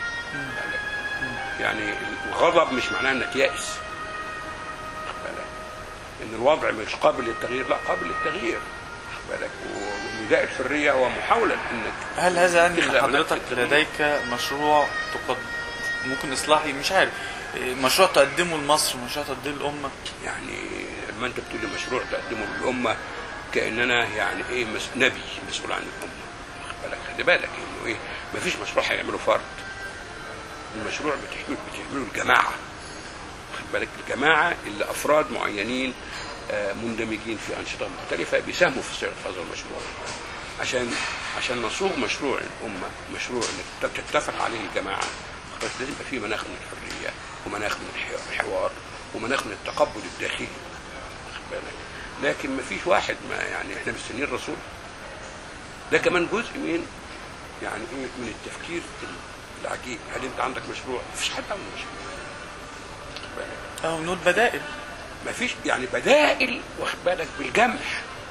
يعني الغضب مش معناه انك يائس واخد بالك ان الوضع مش قابل للتغيير لا قابل للتغيير واخد بالك ونداء الحريه هو محاوله انك هل هذا يعني تخلق ان حضرتك نفسك. لديك مشروع تقد... ممكن اصلاحي مش عارف آه، مشروع تقدمه لمصر مشروع تقدمه للامه يعني لما انت بتقول لي مشروع تقدمه للامه كاننا يعني ايه مس... نبي مسؤول عن الامه واخد بالك خلي بالك انه ايه ما فيش مشروع هيعمله فرد المشروع بتحمله بتحمله الجماعه واخد بالك الجماعه اللي افراد معينين آه، مندمجين في انشطه مختلفه بيساهموا في صياغه هذا المشروع عشان عشان نصوغ مشروع الامه مشروع اللي تتفق عليه الجماعه خلاص لازم يبقى فيه مناخ من الحريه ومناخ من الح- الحوار ومناخ من التقبل الداخلي واخد بالك لكن ما فيش واحد ما يعني احنا مستنيين الرسول ده كمان جزء من يعني ايه من التفكير العجيب هل انت عندك مشروع؟ ما فيش حد عنده مشروع واخد بالك اه بنقول بدائل ما فيش يعني بدائل واخد بالك بالجمع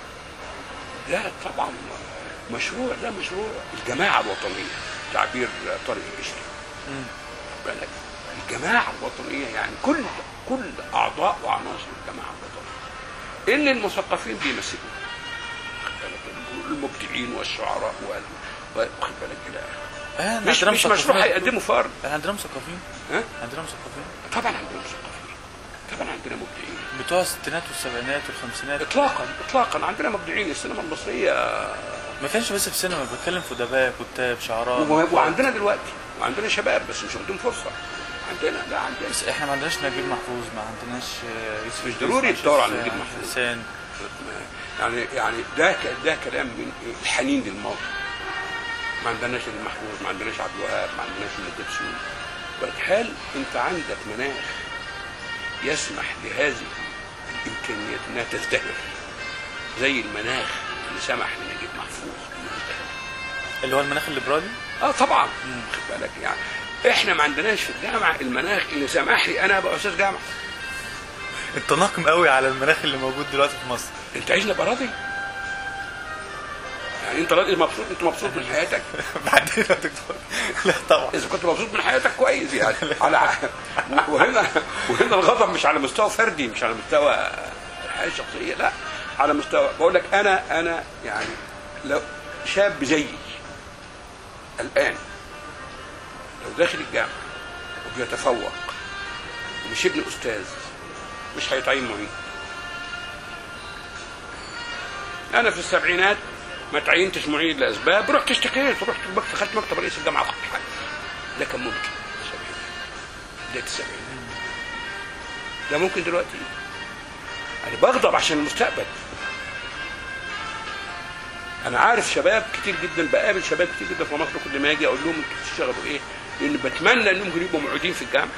لا طبعا مشروع ده مشروع الجماعه الوطنيه تعبير طارق القشري مم. واخد بالك الجماعه الوطنيه يعني كل كل اعضاء وعناصر الجماعه الوطنيه اللي المثقفين بيمثلوا واخد بالك المبدعين والشعراء وال واخد بالك الى اخره آه مش عندنا مش مثقفين مشروع يا دكتور. هيقدمه فرد آه، عندنا مثقفين ها عندنا مثقفين طبعا عندنا مثقفين طبعا عندنا مبدعين بتوع الستينات والسبعينات والخمسينات اطلاقا اطلاقا عندنا مبدعين السينما المصريه ما كانش بس في السينما بتكلم في ادباء كتاب شعراء و- وعندنا دلوقتي وعندنا شباب بس مش واخدين فرصه عندنا لا عندنا بس احنا ما عندناش نجيب محفوظ ما عندناش آه، يوسف مش إدريس، ضروري ما عندناش تدور على آه، نجيب محفوظ. حسان يعني يعني ده ك- ده كلام من إيه؟ الحنين للماضي ما عندناش المحفوظ ما عندناش عبد الوهاب ما عندناش ام كلثوم ولكن هل انت عندك مناخ يسمح لهذه الامكانيات انها تزدهر زي المناخ اللي سمح لنجيب محفوظ إنه ينتهي. اللي هو المناخ الليبرالي اه طبعا واخد بالك يعني احنا ما عندناش في الجامعه المناخ اللي سمح لي انا ابقى استاذ جامعه انت ناقم قوي على المناخ اللي موجود دلوقتي في مصر انت عايزني ابقى راضي يعني انت راضي مبسوط انت مبسوط من حياتك بعدين يا دكتور لا طبعا اذا كنت مبسوط من حياتك كويس يعني على وهنا وهنا الغضب مش على مستوى فردي مش على مستوى الحياه الشخصيه لا على مستوى بقول لك انا انا يعني لو شاب زيي الان لو داخل الجامعه وبيتفوق ومش ابن استاذ مش هيتعين معيد انا في السبعينات ما تعينتش معيد لاسباب رحت اشتكيت ورحت المكتب دخلت مكتب رئيس الجامعه اخد حاجه ده كان ممكن في السبعينات بدايه السبعينات ده ممكن دلوقتي انا بغضب عشان المستقبل انا عارف شباب كتير جدا بقابل شباب كتير جدا في مصر كل ما اجي اقول لهم انتوا بتشتغلوا ايه؟ لان بتمنى انهم ممكن يبقوا معيدين في الجامعه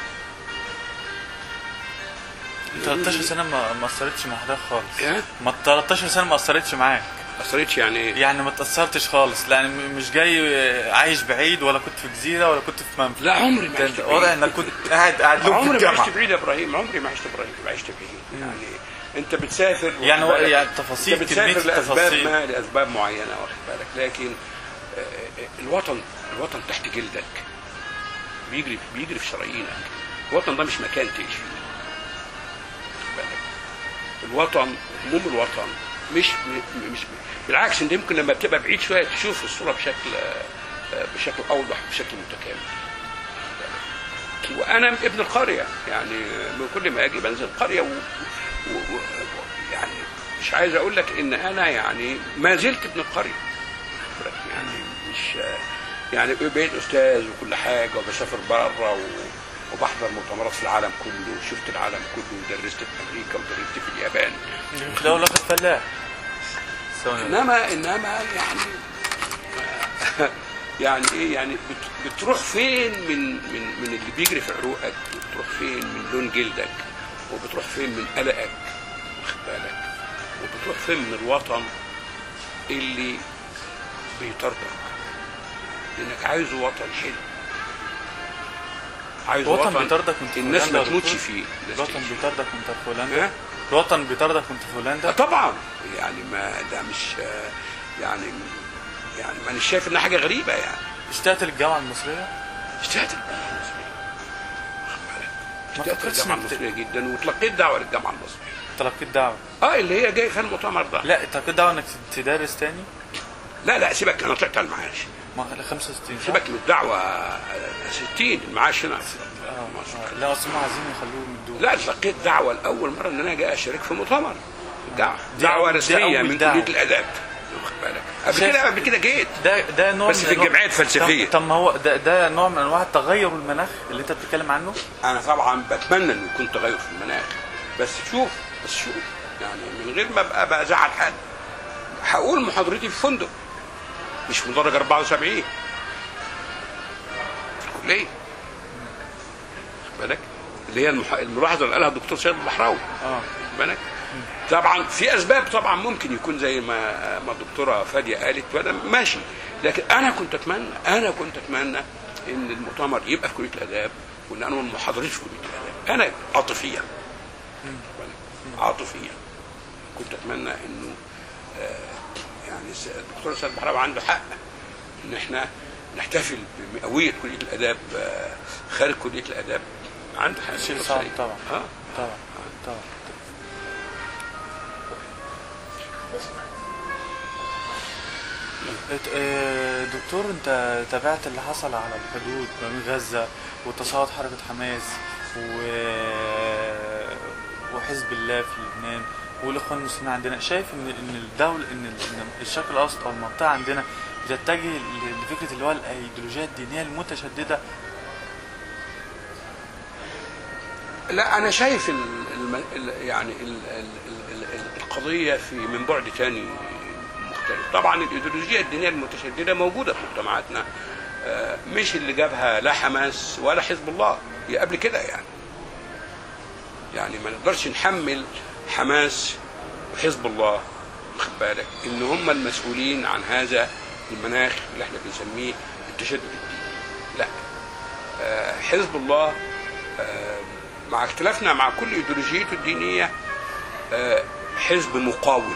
13 سنه ما ما اثرتش مع حضرتك خالص إيه؟ ما 13 سنه ما اثرتش معاك اثرتش يعني ايه؟ يعني ما تاثرتش خالص لان م- مش جاي عايش بعيد ولا كنت في جزيره ولا كنت في منفى لا عمري ما ده عشت انت واضح بعيد. انك كنت قاعد قاعد لهم في عمري ما الجامعه عشت بعيد يا ابراهيم عمري ما عشت بعيد ما عشت بعيد يعني انت بتسافر يعني هو- واخد بالك؟ يعني تفاصيل، انت بتسافر كمية لاسباب التفاصيل. ما لاسباب معينه واخد بالك لكن آه، آه، الوطن الوطن تحت جلدك بيجري بيجري في شرايينك الوطن ده مش مكان تعيش فيه واخد بالك الوطن هموم الوطن مش م- مش بالعكس انت يمكن لما بتبقى بعيد شويه تشوف الصوره بشكل آه، بشكل اوضح بشكل متكامل وانا ابن القريه يعني من كل ما اجي بنزل القريه و... و... و... يعني مش عايز اقول لك ان انا يعني ما زلت ابن القريه يعني مش يعني بقيت استاذ وكل حاجه وبسافر بره و... وبحضر مؤتمرات في العالم كله وشفت العالم كله ودرست في امريكا ودرست في اليابان في الاول واخد فلاح ثواني. انما انما يعني يعني ايه يعني بت- بتروح فين من من من اللي بيجري في عروقك وبتروح فين من لون جلدك وبتروح فين من قلقك واخد بالك وبتروح فين من الوطن اللي بيطردك لانك عايزه وطن حلو عايز الوطن بيطاردك وانت في الناس هولندا ما يا تموتش دكتور؟ فيه الناس الوطن تعيش فيه. بيطاردك وانت في هولندا ها؟ الوطن بيطاردك وانت في هولندا طبعا يعني ما ده مش يعني يعني ما انا شايف انها حاجه غريبه يعني اشتقت للجامعه المصريه اشتهت الجامعه المصريه واخد بالك؟ ما اشتهت فكرتش الجامعه إنك ت- المصريه جدا وتلقيت دعوه للجامعه المصريه تلقيت دعوه اه اللي هي جاي في المؤتمر ده لا تلقيت دعوه انك تدرس تاني لا لا سيبك انا طلعت على المعاش ما 65 صح؟ سيبك من الدعوه 60 المعاش هنا آه، آه. لا اصل هم عايزين يخلوهم يدوه لا تلقيت دعوه لاول مره ان انا جاي اشارك في مؤتمر الدعوه دي دعوه أول- دي رسميه أول من دعوة. كليه الاداب واخد بالك قبل شايف- كده قبل كده جيت ده ده نوع بس من في أنواع- الجمعيات الفلسفية. طب, طب ما هو ده ده نوع من انواع تغير المناخ اللي انت بتتكلم عنه انا طبعا بتمنى انه يكون تغير في المناخ بس شوف بس شوف يعني من غير ما ابقى بزعل حد هقول محاضرتي في فندق مش في مدرج 74 ليه؟ بالك اللي هي المح... الملاحظه اللي قالها الدكتور سيد البحراوي اه بالك طبعا في اسباب طبعا ممكن يكون زي ما ما الدكتوره فاديه قالت وده ماشي لكن انا كنت اتمنى انا كنت اتمنى ان المؤتمر يبقى في كليه الاداب وان انا ما حضرتش في كليه الاداب انا عاطفيا بالك؟ عاطفيا كنت اتمنى انه آه، يعني س- الدكتور سيد البحراوي عنده حق ان احنا نحتفل بمئويه كليه الاداب آه، خارج كليه الاداب عنده حق شيء الدكتور صعب سيد. طبعا. اه طبعا طبعا ات- آه، دكتور انت تابعت اللي حصل على الحدود ما بين غزة وتصاعد حركة حماس و... وحزب الله في لبنان والاخوان المسلمين عندنا شايف ان ان الدولة ان ال- ان الشرق الاوسط او المنطقة عندنا بتتجه ل- لفكرة اللي هو الايديولوجية الدينية المتشددة لا انا شايف ال الم- ال يعني ال ال ال ال القضيه في من بعد تاني مختلف طبعا الايديولوجيه الدينيه المتشدده موجوده في مجتمعاتنا آه، مش اللي جابها لا حماس ولا حزب الله هي قبل كده يعني يعني ما نقدرش نحمل حماس وحزب الله واخد بالك ان هم المسؤولين عن هذا المناخ اللي احنا بنسميه التشدد الديني لا آه، حزب الله آه، مع اختلافنا مع كل ايديولوجيته الدينيه آه، حزب مقاوم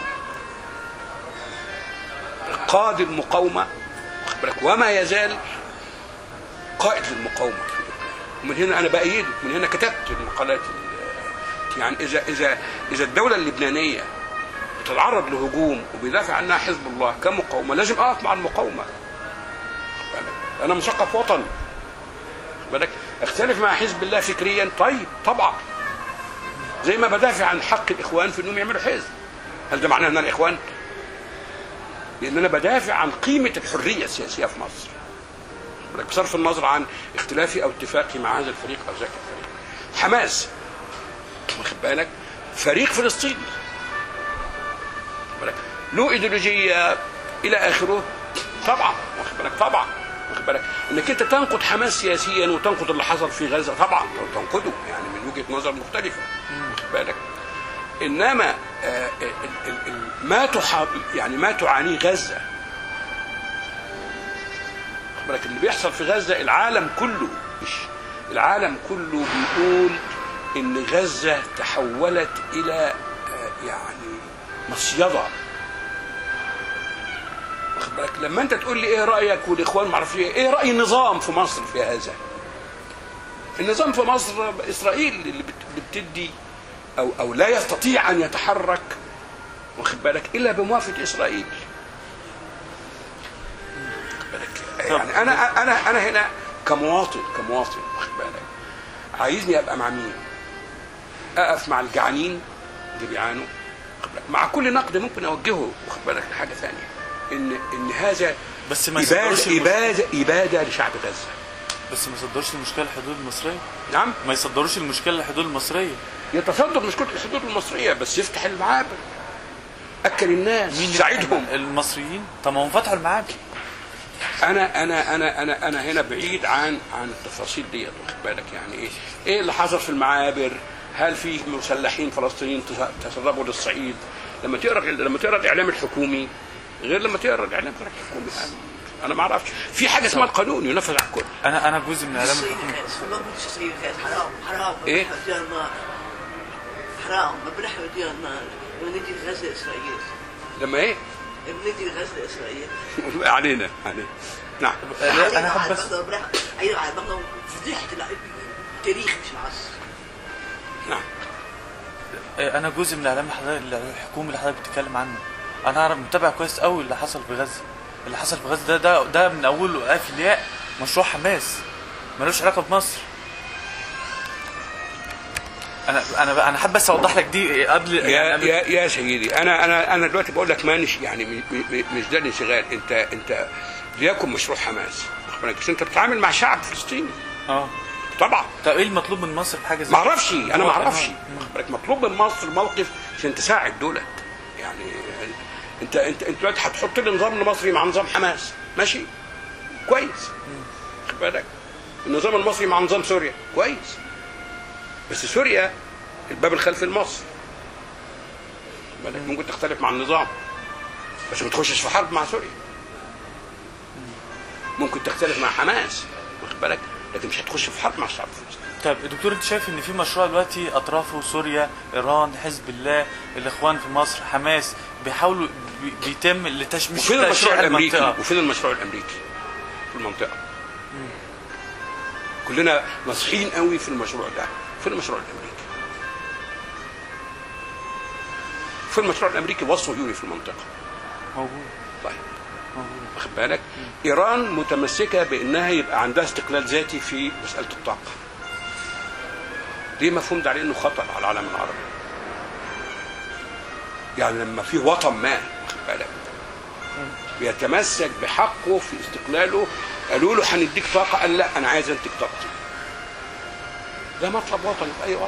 قاد المقاومه واخد بالك وما يزال قائد للمقاومه في لبنان ومن هنا انا بايده من هنا كتبت المقالات ال- يعني اذا اذا اذا الدوله اللبنانيه بتتعرض لهجوم وبيدافع عنها حزب الله كمقاومه لازم اقف مع المقاومه واخد بالك؟ انا مثقف وطني واخد بالك اختلف مع حزب الله فكريا طيب طبعا زي ما بدافع عن حق الاخوان في انهم يعملوا حزب هل ده معناه ان انا اخوان؟ لان انا بدافع عن قيمه الحريه السياسيه في مصر واخد بالك؟ بصرف النظر عن اختلافي او اتفاقي مع هذا الفريق او ذاك الفريق حماس واخد بالك فريق فلسطيني واخد بالك له ايديولوجيه الى اخره طبعا واخد بالك طبعا واخد بالك انك انت تنقد حماس سياسيا وتنقد اللي حصل في غزه طبعا أو تنقده يعني من وجهه نظر مختلفه واخد بالك انما آه، ال- ال- ال- ما تحا يعني ما تعانيه غزه واخد بالك اللي بيحصل في غزه العالم كله مش العالم كله بيقول ان غزه تحولت الى آه، يعني مصيده واخد بالك لما انت تقول لي ايه رايك والاخوان ما اعرفش ايه ايه راي النظام في مصر في هذا النظام في مصر اسرائيل اللي بت- بتدي او او لا يستطيع ان يتحرك واخد بالك الا بموافقه اسرائيل واخد بالك يعني انا انا انا هنا كمواطن كمواطن واخد بالك عايزني ابقى مع مين؟ اقف مع الجعانين اللي بيعانوا واخد بالك؟ مع كل نقد ممكن اوجهه واخد بالك لحاجه ثانيه ان ان هذا بس ما اباده يصدرش المش... اباده اباده لشعب غزه بس ما يصدرش المشكله الحدود المصريه نعم ما يصدروش المشكله الحدود المصريه يتصدر مشكله الحدود المصريه بس يفتح المعابر اكل الناس مين يساعدهم المصريين طب ما هم فتحوا المعابر انا انا انا انا انا هنا بعيد عن عن التفاصيل ديت واخد بالك يعني ايه ايه اللي حصل في المعابر هل في مسلحين فلسطينيين تس- تسربوا للصعيد لما تقرا لما تقرا الاعلام الحكومي غير لما تقرا الاعلام غير الحكومي أنا- انا ما اعرفش في حاجه اسمها القانون ينفذ على الكل انا انا جزء من اعلام الصين الحكومه كانت ما بدش الصين كانت حرام حرام إيه؟ بديها النار حرام ما بنحن بديها النار وندي غزة إسرائيل لما ايه بندي غزة إسرائيل علينا علينا نعم لا، انا حابب بس عيب على بطنه فضيحة التاريخ مش العصر نعم انا جزء من اعلام حضرتك الحكومي اللي حضرتك بتتكلم عنه انا اعرف متابع كويس قوي اللي حصل في غزه اللي حصل في غزه ده ده, ده من اوله لاخر الياء مشروع حماس ملوش علاقه بمصر انا انا انا حابب بس اوضح لك دي قبل يا يعني قبل- يا يا سيدي انا انا انا دلوقتي بقول لك مانش يعني م- م- مش ده الانشغال انت انت ليكن مشروع حماس واخد بالك؟ بس انت بتتعامل مع شعب فلسطيني اه طبعا طب ايه المطلوب من مصر في حاجه زي ما كده؟ اعرفش انا ما هو- اعرفش مم. واخد بالك؟ مطلوب من مصر موقف عشان تساعد دولت يعني انت انت انت دلوقتي هتحط لي نظام المصري مع نظام حماس ماشي كويس واخد بالك النظام المصري مع نظام سوريا كويس بس سوريا الباب الخلفي لمصر واخد بالك؟ ممكن تختلف مع النظام بس ما تخشش في حرب مع سوريا ممكن تختلف مع حماس واخد بالك لكن مش هتخش في حرب مع الشعب الفلسطيني طيب دكتور انت شايف ان في مشروع دلوقتي اطرافه سوريا ايران حزب الله الاخوان في مصر حماس بيحاولوا بي- بيتم لتشميش وفين المشروع تشريع الامريكي المنطقه وفين المشروع الامريكي في المنطقه كلنا ناصحين قوي في المشروع ده فين المشروع الامريكي فين المشروع الامريكي والصهيوني في المنطقه موجود طيب موجود واخد بالك ايران متمسكه بانها يبقى عندها استقلال ذاتي في مساله الطاقه ليه مفهوم ده عليه انه خطر على العالم العربي يعني لما في وطن ما واخد بالك بيتمسك بحقه في استقلاله قالوا له هنديك طاقه قال لا انا عايز انتج طاقتي ده مطلب وطني في اي وطن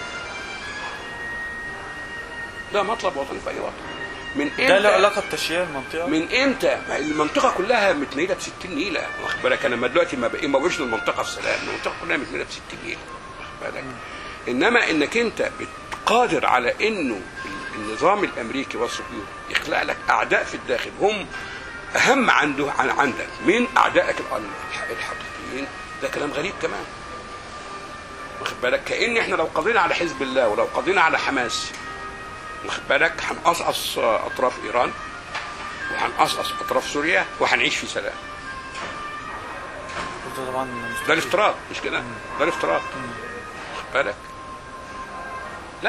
ده مطلب وطني في اي وطن من ده له إمتى- علاقه بتشييع المنطقه من امتى؟ ما المنطقه كلها متنيله ب 60 نيله واخد بالك انا لما دلوقتي ما بقى ما بقولش المنطقه في سلام المنطقه كلها متنيله ب 60 نيله واخد بالك انما انك انت قادر على انه النظام الامريكي والصهيوني يخلق لك اعداء في الداخل هم اهم عنده عن عندك من اعدائك ال- الح- الحقيقيين ده كلام غريب كمان واخد بالك كان احنا لو قضينا على حزب الله ولو قضينا على حماس واخد بالك هنقصقص اطراف ايران وهنقصقص اطراف سوريا وهنعيش في سلام وده طبعا ده الافتراض مش كده ده الافتراض واخد بالك لا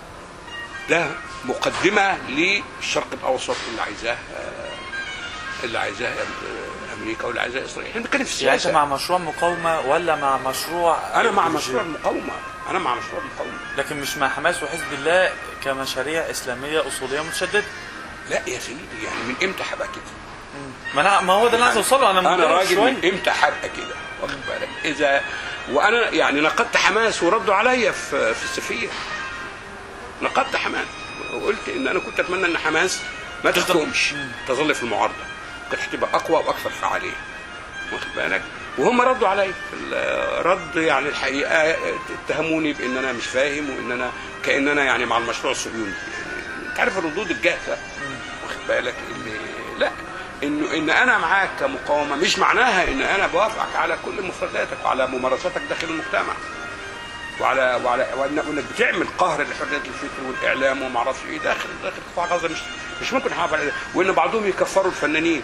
ده مقدمة للشرق الأوسط اللي عايزاه آه، اللي عايزاه آه، أمريكا واللي عايزاه إسرائيل احنا بنتكلم في يعني انت السياسة مع مشروع مقاومه ولا مع مشروع أنا مع إيديولوجية؟ مشروع المقاومة أنا مع مشروع المقاومة لكن مش مع حماس وحزب الله كمشاريع اسلاميه اصوليه متشدده لا يا سيدي يعني من إمتى هبقى كده ما انا ما هو ده اللي عايز اوصله انا انا متضايق راجل شويه من امتى هبقى كده واخد بالك اذا وانا يعني نقدت حماس وردوا عليا في في السفير نقدت حماس وقلت ان انا كنت اتمنى ان حماس ما تحكمش تظل في المعارضه كانت هتبقى اقوى واكثر فعاليه واخد بالك وهم ردوا عليا الرد يعني الحقيقه اتهموني بان انا مش فاهم وان انا كان انا يعني مع المشروع الصهيوني يعني انت عارف الردود الجافه واخد بالك اللي لا انه ان انا معاك كمقاومه مش معناها ان انا بوافقك على كل مفرداتك وعلى ممارساتك داخل المجتمع وعلى وعلى وإن- وانك بتعمل قهر لحريه الفكر والاعلام وما اعرفش ايه داخل داخل قطاع غزه مش مش ممكن اقف على ده وان بعضهم يكفروا الفنانين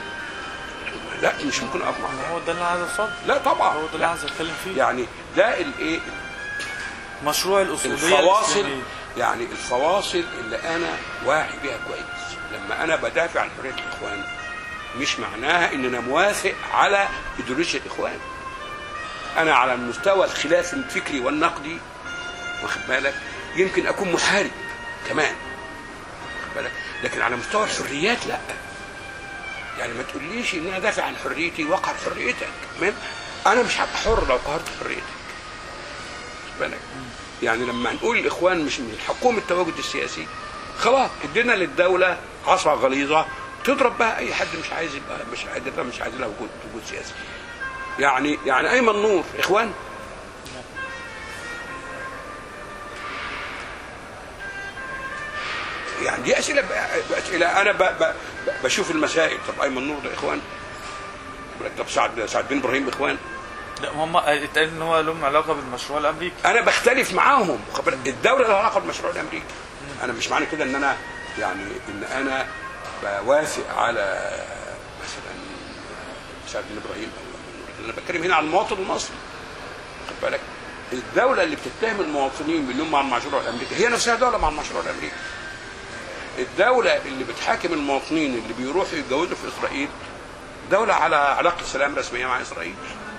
لا مش ممكن اقف مع ده. هو ده اللي انا عايز اوصله لا طبعا هو ده اللي لا. انا عايز اتكلم فيه يعني ده الايه مشروع الاصوليه الفواصل الإسلامية. يعني الفواصل اللي انا واعي بيها كويس لما انا بدافع عن حريه الاخوان مش معناها ان انا موافق على ايديولوجيا الاخوان انا على المستوى الخلاف الفكري والنقدي واخد بالك يمكن اكون محارب كمان واخد بالك لكن على مستوى الحريات لا يعني ما تقوليش ان انا دافع عن حريتي واقهر حريتك تمام انا مش هبقى حر لو قهرت حريتك واخد بالك يعني لما هنقول الاخوان مش من حقهم التواجد السياسي خلاص ادينا للدوله عصا غليظه تضرب بها اي حد مش عايز يبقى مش قادر مش عايز لها وجود وجود سياسي يعني يعني ايمن نور اخوان يعني دي اسئله اسئله انا ب ب بشوف المسائل طب ايمن نور ده اخوان طب سعد سعد بن ابراهيم اخوان لا هم اتقال ان هو لهم علاقه بالمشروع الامريكي انا بختلف معاهم خبر الدوله لها علاقه بالمشروع الامريكي انا مش معنى كده ان انا يعني ان انا بوافق على مثلا سعد بن ابراهيم أو انا بتكلم هنا عن المواطن المصري خد بالك الدوله اللي بتتهم المواطنين بانهم مع المشروع الامريكي هي نفسها دوله مع المشروع الامريكي الدوله اللي بتحاكم المواطنين اللي بيروحوا يتجوزوا في اسرائيل دوله على علاقه سلام رسميه مع اسرائيل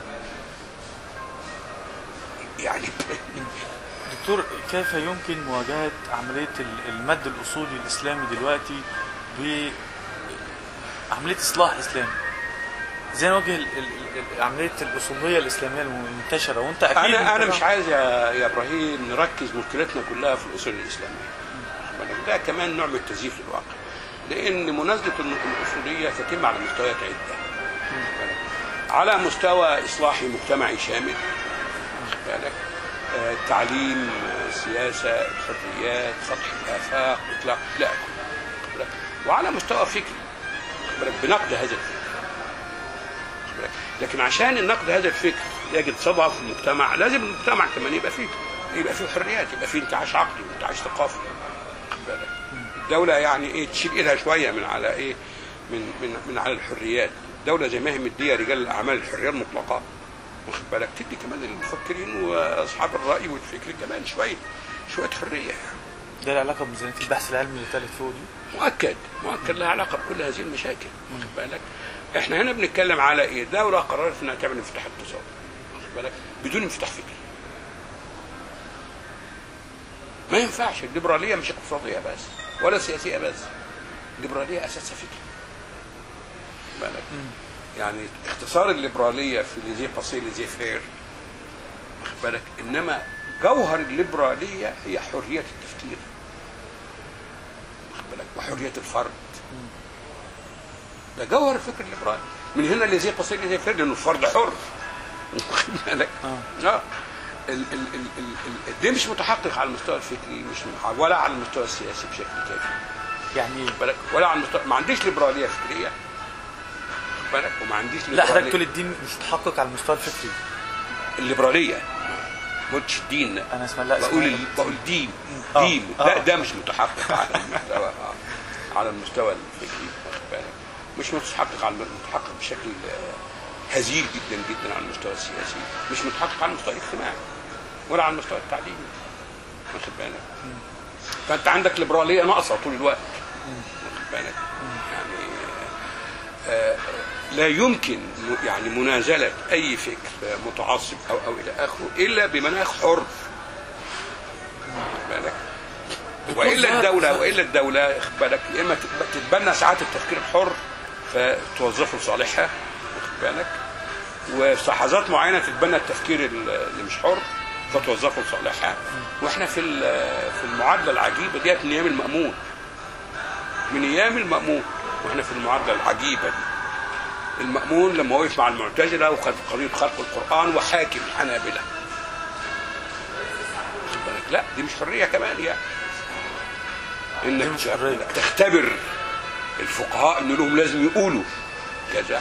يعني دكتور كيف يمكن مواجهه عمليه ال- المد الاصولي الاسلامي دلوقتي بعمليه اصلاح اسلامي ازاي نواجه ال- ال- ال- عمليه الاصوليه الاسلاميه المنتشره وانت اكيد انا انا أنت- مش عايز يا يا ابراهيم نركز مشكلتنا كلها في الاصول الاسلاميه بالك ده كمان نوع من التزييف للواقع لان منازله الن- الاصوليه تتم على مستويات عده بالك؟ على مستوى اصلاحي مجتمعي شامل واخد بالك آه، تعليم آه، سياسه الحريات فتح الافاق اطلاق لا واخد بالك؟ وعلى مستوى فكري واخد بالك؟ بنقد هذا الفكر واخد بالك؟ لكن عشان النقد هذا الفكر يجد صدى في المجتمع لازم المجتمع كمان يبقى فيه يبقى فيه حريات يبقى فيه انتعاش عقلي وانتعاش ثقافي واخد بالك؟ الدولة يعني ايه تشيل ايدها شوية من على ايه من من من على الحريات دولة زي ما هي مدية رجال الأعمال الحرية المطلقة واخد بالك تدي كمان للمفكرين وأصحاب الرأي والفكر كمان شوية شوية حرية يعني. ده له علاقه بميزانيه البحث العلمي اللي اتقالت فوق دي مؤكد مؤكد لها علاقه بكل هذه المشاكل واخد بالك احنا هنا بنتكلم على ايه دوله قررت انها تعمل انفتاح اقتصادي واخد بالك بدون انفتاح فكري ما ينفعش الليبراليه مش اقتصاديه بس ولا سياسيه بس الليبراليه اساسها فكري واخد بالك يعني اختصار الليبراليه في ليزي باسي ليزي فير واخد بالك انما جوهر الليبراليه هي حريه التفكير واخد بالك وحريه الفرد ده جوهر الفكر الليبرالي من هنا اللي زي قصير زي فير لانه الفرد حر واخد بالك اه ال ال ال ال ال ده مش متحقق على المستوى الفكري مش م- ولا على المستوى السياسي بشكل كافي يعني بالك ولا على المستوى ما عنديش ليبراليه فكريه خد بالك وما عنديش لا حضرتك ليبرالية- تقول الدين مش متحقق على المستوى الفكري الليبراليه ما قلتش الدين انا اسمع لا بقول اسمع- ال- بقول دين آه. دين آه. لا ده مش متحقق على المستوى آه. على المستوى الفكري واخد بالك مش متحقق على متحقق بشكل آه، هزيل جدا جدا على المستوى السياسي مش متحقق على المستوى الاجتماعي ولا على المستوى التعليمي واخد بالك فانت عندك ليبراليه ناقصه طول الوقت واخد بالك يعني آه، لا يمكن م- يعني منازلة أي فكر متعصب أو أو إلى آخره إلا بمناخ حر واخد بالك وإلا الدولة وإلا الدولة واخد بالك يا إما تت- تتبنى ساعات التفكير الحر فتوظفه لصالحها واخد بالك وفي لحظات معينة تتبنى التفكير ال- اللي مش حر فتوظفه لصالحها واحنا في ال- في المعادلة العجيبة ديت من أيام المأمون من أيام المأمون واحنا في المعادلة العجيبة دي المأمون لما وقف مع المعتزلة وخد قضية خلق القرآن وحاكم الحنابلة واخد بالك؟ لا دي مش حرية كمان يعني انك مش حرية. إنك تختبر الفقهاء ان لهم لازم يقولوا كذا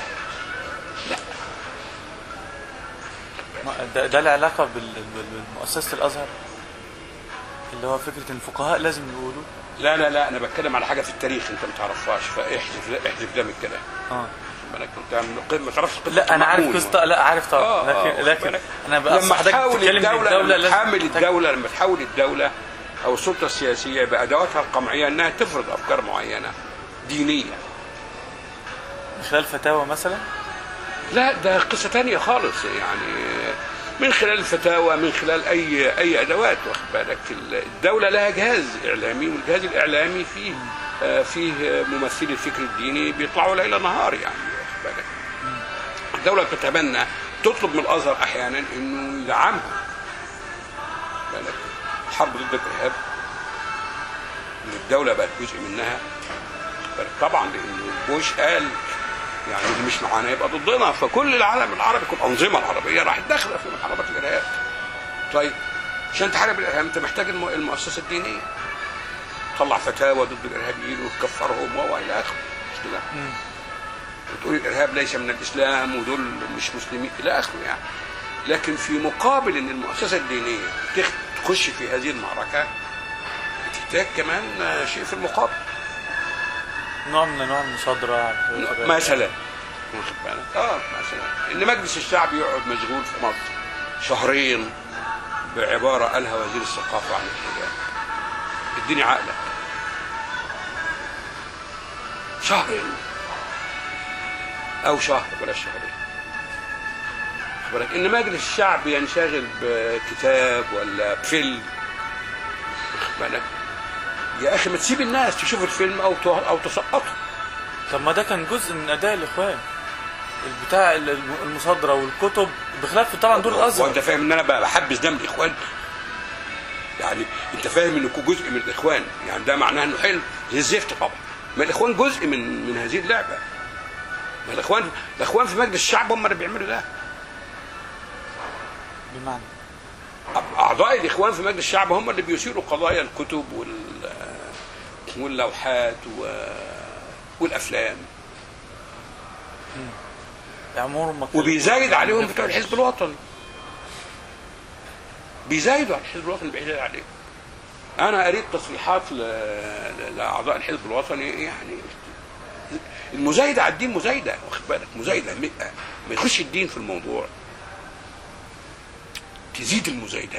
ما- ده, ده له علاقه بال- بال- بمؤسسه الازهر اللي هو فكره ان الفقهاء لازم يقولوا لا لا لا انا بتكلم على حاجه في التاريخ انت ما تعرفهاش فاحذف ده احذف ده من الكلام اه واخد بالك انت من القمة- ما تعرفش قصة لا انا عارف المأمون. قصه لا عارف طبعا آه، آه، لكن واخد لكن بالك؟ انا بقى لما حضرتك تحاول بتتكلم إن الدولة, الدوله لما لازم تحاول تحتاج- الدولة لما تحاول الدولة أو السلطة السياسية بأدواتها القمعية أنها تفرض أفكار معينة دينية من خلال فتاوى مثلا لا ده قصة تانية خالص يعني من خلال الفتاوى من خلال أي أي أدوات واخد بالك الدولة لها جهاز إعلامي والجهاز الإعلامي فيه آه، فيه ممثلي الفكر الديني بيطلعوا ليل نهار يعني واخد بالك الدولة بتتبنى تطلب من الأزهر أحيانا إنه يدعمها واخد بالك الحرب ضد الإرهاب اللي الدولة بقت جزء منها واخد بالك؟ طبعا لأنه بوش قال يعني اللي مش معانا يبقى ضدنا فكل العالم العربي كل الانظمه العربيه راحت داخله في محاربه الارهاب. طيب عشان تحارب الارهاب انت محتاج الم- المؤسسه الدينيه. تطلع فتاوى ضد الارهابيين وتكفرهم و الى اخره مش كده؟ وتقول الارهاب ليس من الاسلام ودول مش مسلمين الى اخره يعني. لكن في مقابل ان المؤسسه الدينيه تخ- تخش في هذه المعركه بتحتاج كمان آه، شيء في المقابل. نوع من انواع المصادره مثلا واخد بالك اه مثلا ان مجلس الشعب يقعد مشغول في مصر شهرين بعباره قالها وزير الثقافه عن الحجاب اديني عقلك شهرين او شهر بلاش شهرين واخد بالك ان مجلس الشعب ينشغل بكتاب ولا بفيلم واخد بالك يا اخي ما تسيب الناس تشوف الفيلم او او تسقطه طب ما ده كان جزء من اداء الاخوان البتاع الم- المصادره والكتب بخلاف طبعا دور وانت الازهر فاهم ان انا بقى بحبس ده من الاخوان يعني انت فاهم انه جزء من الاخوان يعني ده معناه انه حلو زي الزفت طبعا ما الاخوان جزء من من هذه اللعبه ما الاخوان الاخوان في مجلس الشعب هم اللي بيعملوا ده بمعنى اعضاء الاخوان في مجلس الشعب هم اللي بيثيروا قضايا الكتب وال واللوحات و... والافلام امور ما وبيزايد عليهم بتوع الحزب الوطني بيزايدوا على الحزب الوطني بيزايد عليهم انا قريت تصريحات ل... ل- لاعضاء الحزب الوطني يعني المزايده على الدين مزايده واخد بالك مزايده م- ما يخش الدين في الموضوع تزيد المزايدات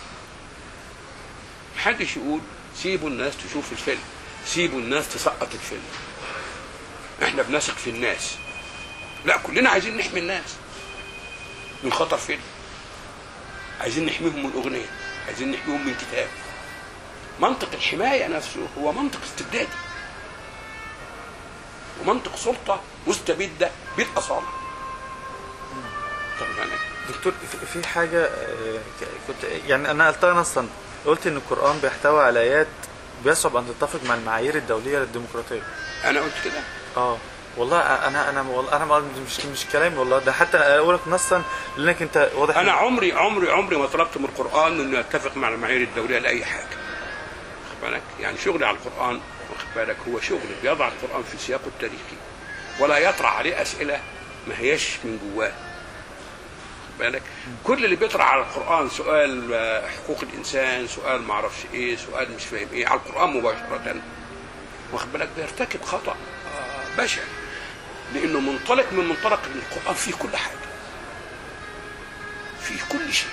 محدش يقول سيبوا الناس تشوف الفيلم سيبوا الناس تسقط الفيلم احنا بنثق في الناس لا كلنا عايزين نحمي الناس من خطر فيلم عايزين نحميهم من اغنيه عايزين نحميهم من كتاب منطق الحمايه نفسه هو منطق استبدادي ومنطق سلطه مستبده بالاصاله طب يعني دكتور في- في حاجه آه، ك- كنت يعني انا قلتها نصا قلت ان القران بيحتوي على ايات بيصعب ان تتفق مع المعايير الدوليه للديمقراطيه انا قلت كده اه والله انا انا والله انا ما- مش مش كلامي والله ده حتى انا اقول لك نصا لانك انت واضح انا عمري عمري عمري ما طلبت من القران انه يتفق مع المعايير الدوليه لاي حاجه واخد بالك يعني شغلي على القران واخد بالك هو شغل بيضع القران في سياقه التاريخي ولا يطرح عليه اسئله ما هياش من جواه واخد بالك كل اللي بيطرح على القران سؤال آه، حقوق الانسان سؤال ما اعرفش ايه سؤال مش فاهم ايه على القران مباشره واخد بالك بيرتكب خطا آه، بشع لانه منطلق من منطلق ان القران فيه كل حاجه فيه كل شيء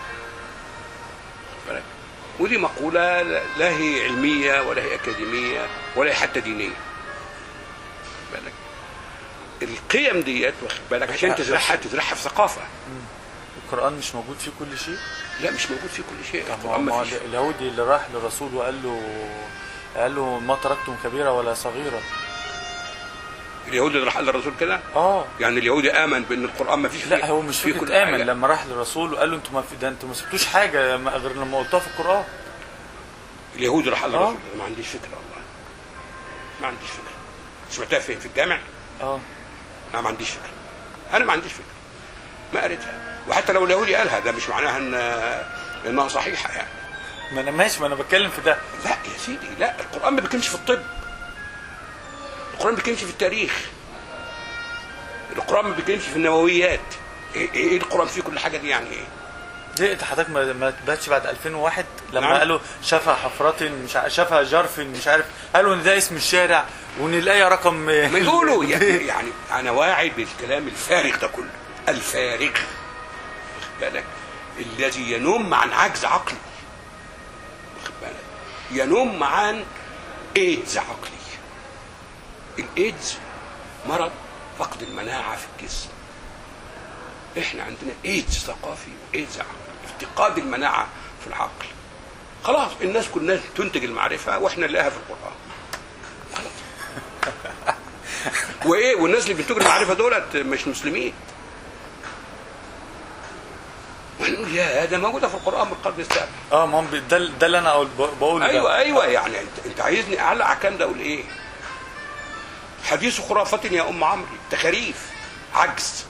واخد بالك؟ ودي مقولة لا لا هي علمية ولا هي أكاديمية ولا هي حتى دينية واخد بالك القيم ديت واخد بالك عشان تزرعها تزرعها في ثقافة القران مش موجود فيه كل شيء لا مش موجود فيه كل شيء ما القرآن ما ما فيش اليهودي اللي راح للرسول وقال له قال له ما تركتم كبيره ولا صغيره اليهودي اللي راح قال للرسول كده اه يعني اليهودي آمن بأن القرآن ما فيش فيه لا هو مش فيه فكره امن حاجة. لما راح للرسول وقال له انتوا ما في ده انتوا ما سبتوش حاجه ما- غير لما قلتوها في القران اليهودي راح قال آه. للرسول ما عنديش فكرة والله ما عنديش فكرة سمعتها فين في الجامع اه انا ما عنديش فكره انا ما عنديش فكره ما قريتها وحتى لو اليهودي قالها ده مش معناها ان انها صحيحه يعني ما انا ماشي ما انا بتكلم في ده لا يا سيدي لا القران ما بيتكلمش في الطب القران ما بيتكلمش في التاريخ القران ما بيتكلمش في النوويات ايه, إيه القران فيه كل حاجه دي يعني ايه زهقت حضرتك ما ما تباتش بعد 2001 لما نعم. قالوا شافها حفرة مش ع- شافها جرف مش عارف قالوا ان ده اسم الشارع وان الايه رقم ما يقولوا يعني, يعني انا واعي بالكلام الفارغ ده كله الفارغ واخد بالك الذي ينم عن عجز عقلي واخد بالك ينم عن ايدز عقلي الايدز مرض فقد المناعه في الجسم احنا عندنا ايدز ثقافي وايدز عقلي افتقاد المناعه في العقل خلاص الناس كلها تنتج المعرفه واحنا نلاقيها في القران خلاص وايه والناس اللي بينتجوا المعرفه دولت مش مسلمين ونقول يا ده موجوده في القران من القرن السابع اه ما هم بي- ده ده اللي انا أقول بقوله ده. ايوه ايوه يعني انت انت عايزني اعلق على الكلام ده اقول ايه؟ حديث خرافة يا ام عمرو تخاريف عجز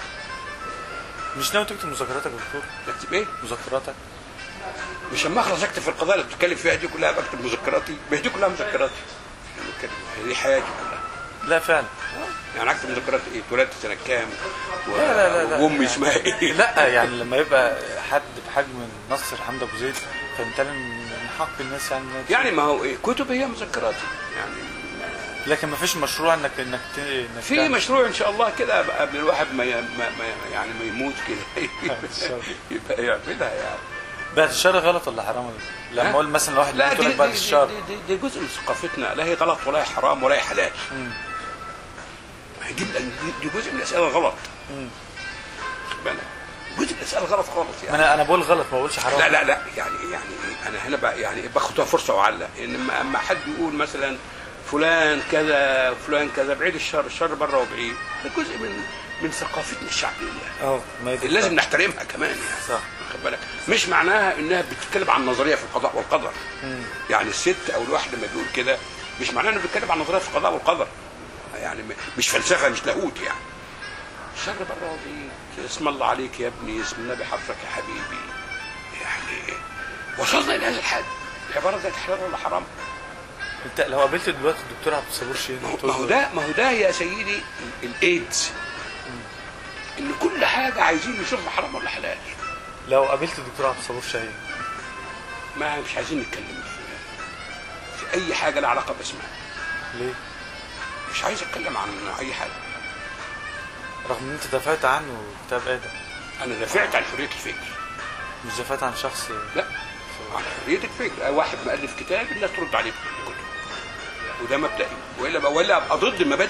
مش ناوي تكتب مذكراتك يا دكتور بكتب ايه؟ مذكراتك مش لما اخلص اكتب في القضايا اللي بتتكلم فيها دي كلها بكتب مذكراتي ما هي دي كلها مذكراتي أنا بتكلم- دي حياتي كلها لا فعلا يعني اكتب مذكرات ايه؟ اتولدت سنه كام؟ و... لا لا لا لا. وامي اسمها ايه؟ لا يعني لما يبقى حد بحجم نصر حمد ابو زيد فبالتالي من حق الناس يعني إنها- يعني ما هو ايه؟ كتب هي مذكراتي يعني لكن ما فيش مشروع انك انك ت- انك في تعمل- مشروع ان شاء الله كده بقى قبل الواحد ما, ي... ما... ما يعني ما يموت كده يبقى يعملها يعني بعد الشر غلط ولا حرام ولا إيه؟ لما ها؟ اقول مثلا لواحد لا يقول دي, لك بعد دي, الشر دي, دي, دي جزء من ثقافتنا لا هي غلط ولا هي حرام ولا هي حلال دي, دي, دي جزء من الاسئله الغلط خد بالك جزء من الاسئله غلط خالص ما يعني انا انا بقول غلط ما بقولش حرام لا لا لا يعني يعني انا هنا بقى يعني باخدها فرصه وعلق ان اما اما حد يقول مثلا فلان كذا فلان كذا بعيد الشر الشر بره وبعيد ده جزء من من ثقافتنا الشعبيه اه ما هي دي اللي لازم صح. نحترمها كمان يعني صح واخد بالك مش معناها انها بتتكلم عن نظريه في القضاء والقدر يعني الست او الواحد لما بيقول كده مش معناه انه بيتكلم عن نظريه في القضاء والقدر يعني م- مش فلسفه مش لاهوت يعني الشر بره وبعيد اسم الله عليك يا ابني اسم النبي حفظك يا حبيبي يعني وصلنا الى هذا الحد العباره دي حلال ولا حرام؟ انت لو قابلت دلوقتي الدكتور عبد الصبور شين ما هو- تقول ما هو له- ده ما هو ده يا سيدي الايدز ان كل حاجه عايزين نشوفها حرام ولا حلال لو قابلت الدكتور عبد الصبور شاهين ما مش عايزين نتكلم في, في اي حاجه لها علاقه باسمها ليه؟ مش عايز اتكلم عن اي حاجه رغم ان انت دافعت عنه كتاب ادم انا دافعت عن حريه الفكر مش دافعت عن شخص لا عن حريه الفكر واحد مؤلف كتاب الناس ترد عليه في الكتب وده مبدئي والا ولا ابقى ضد المبادئ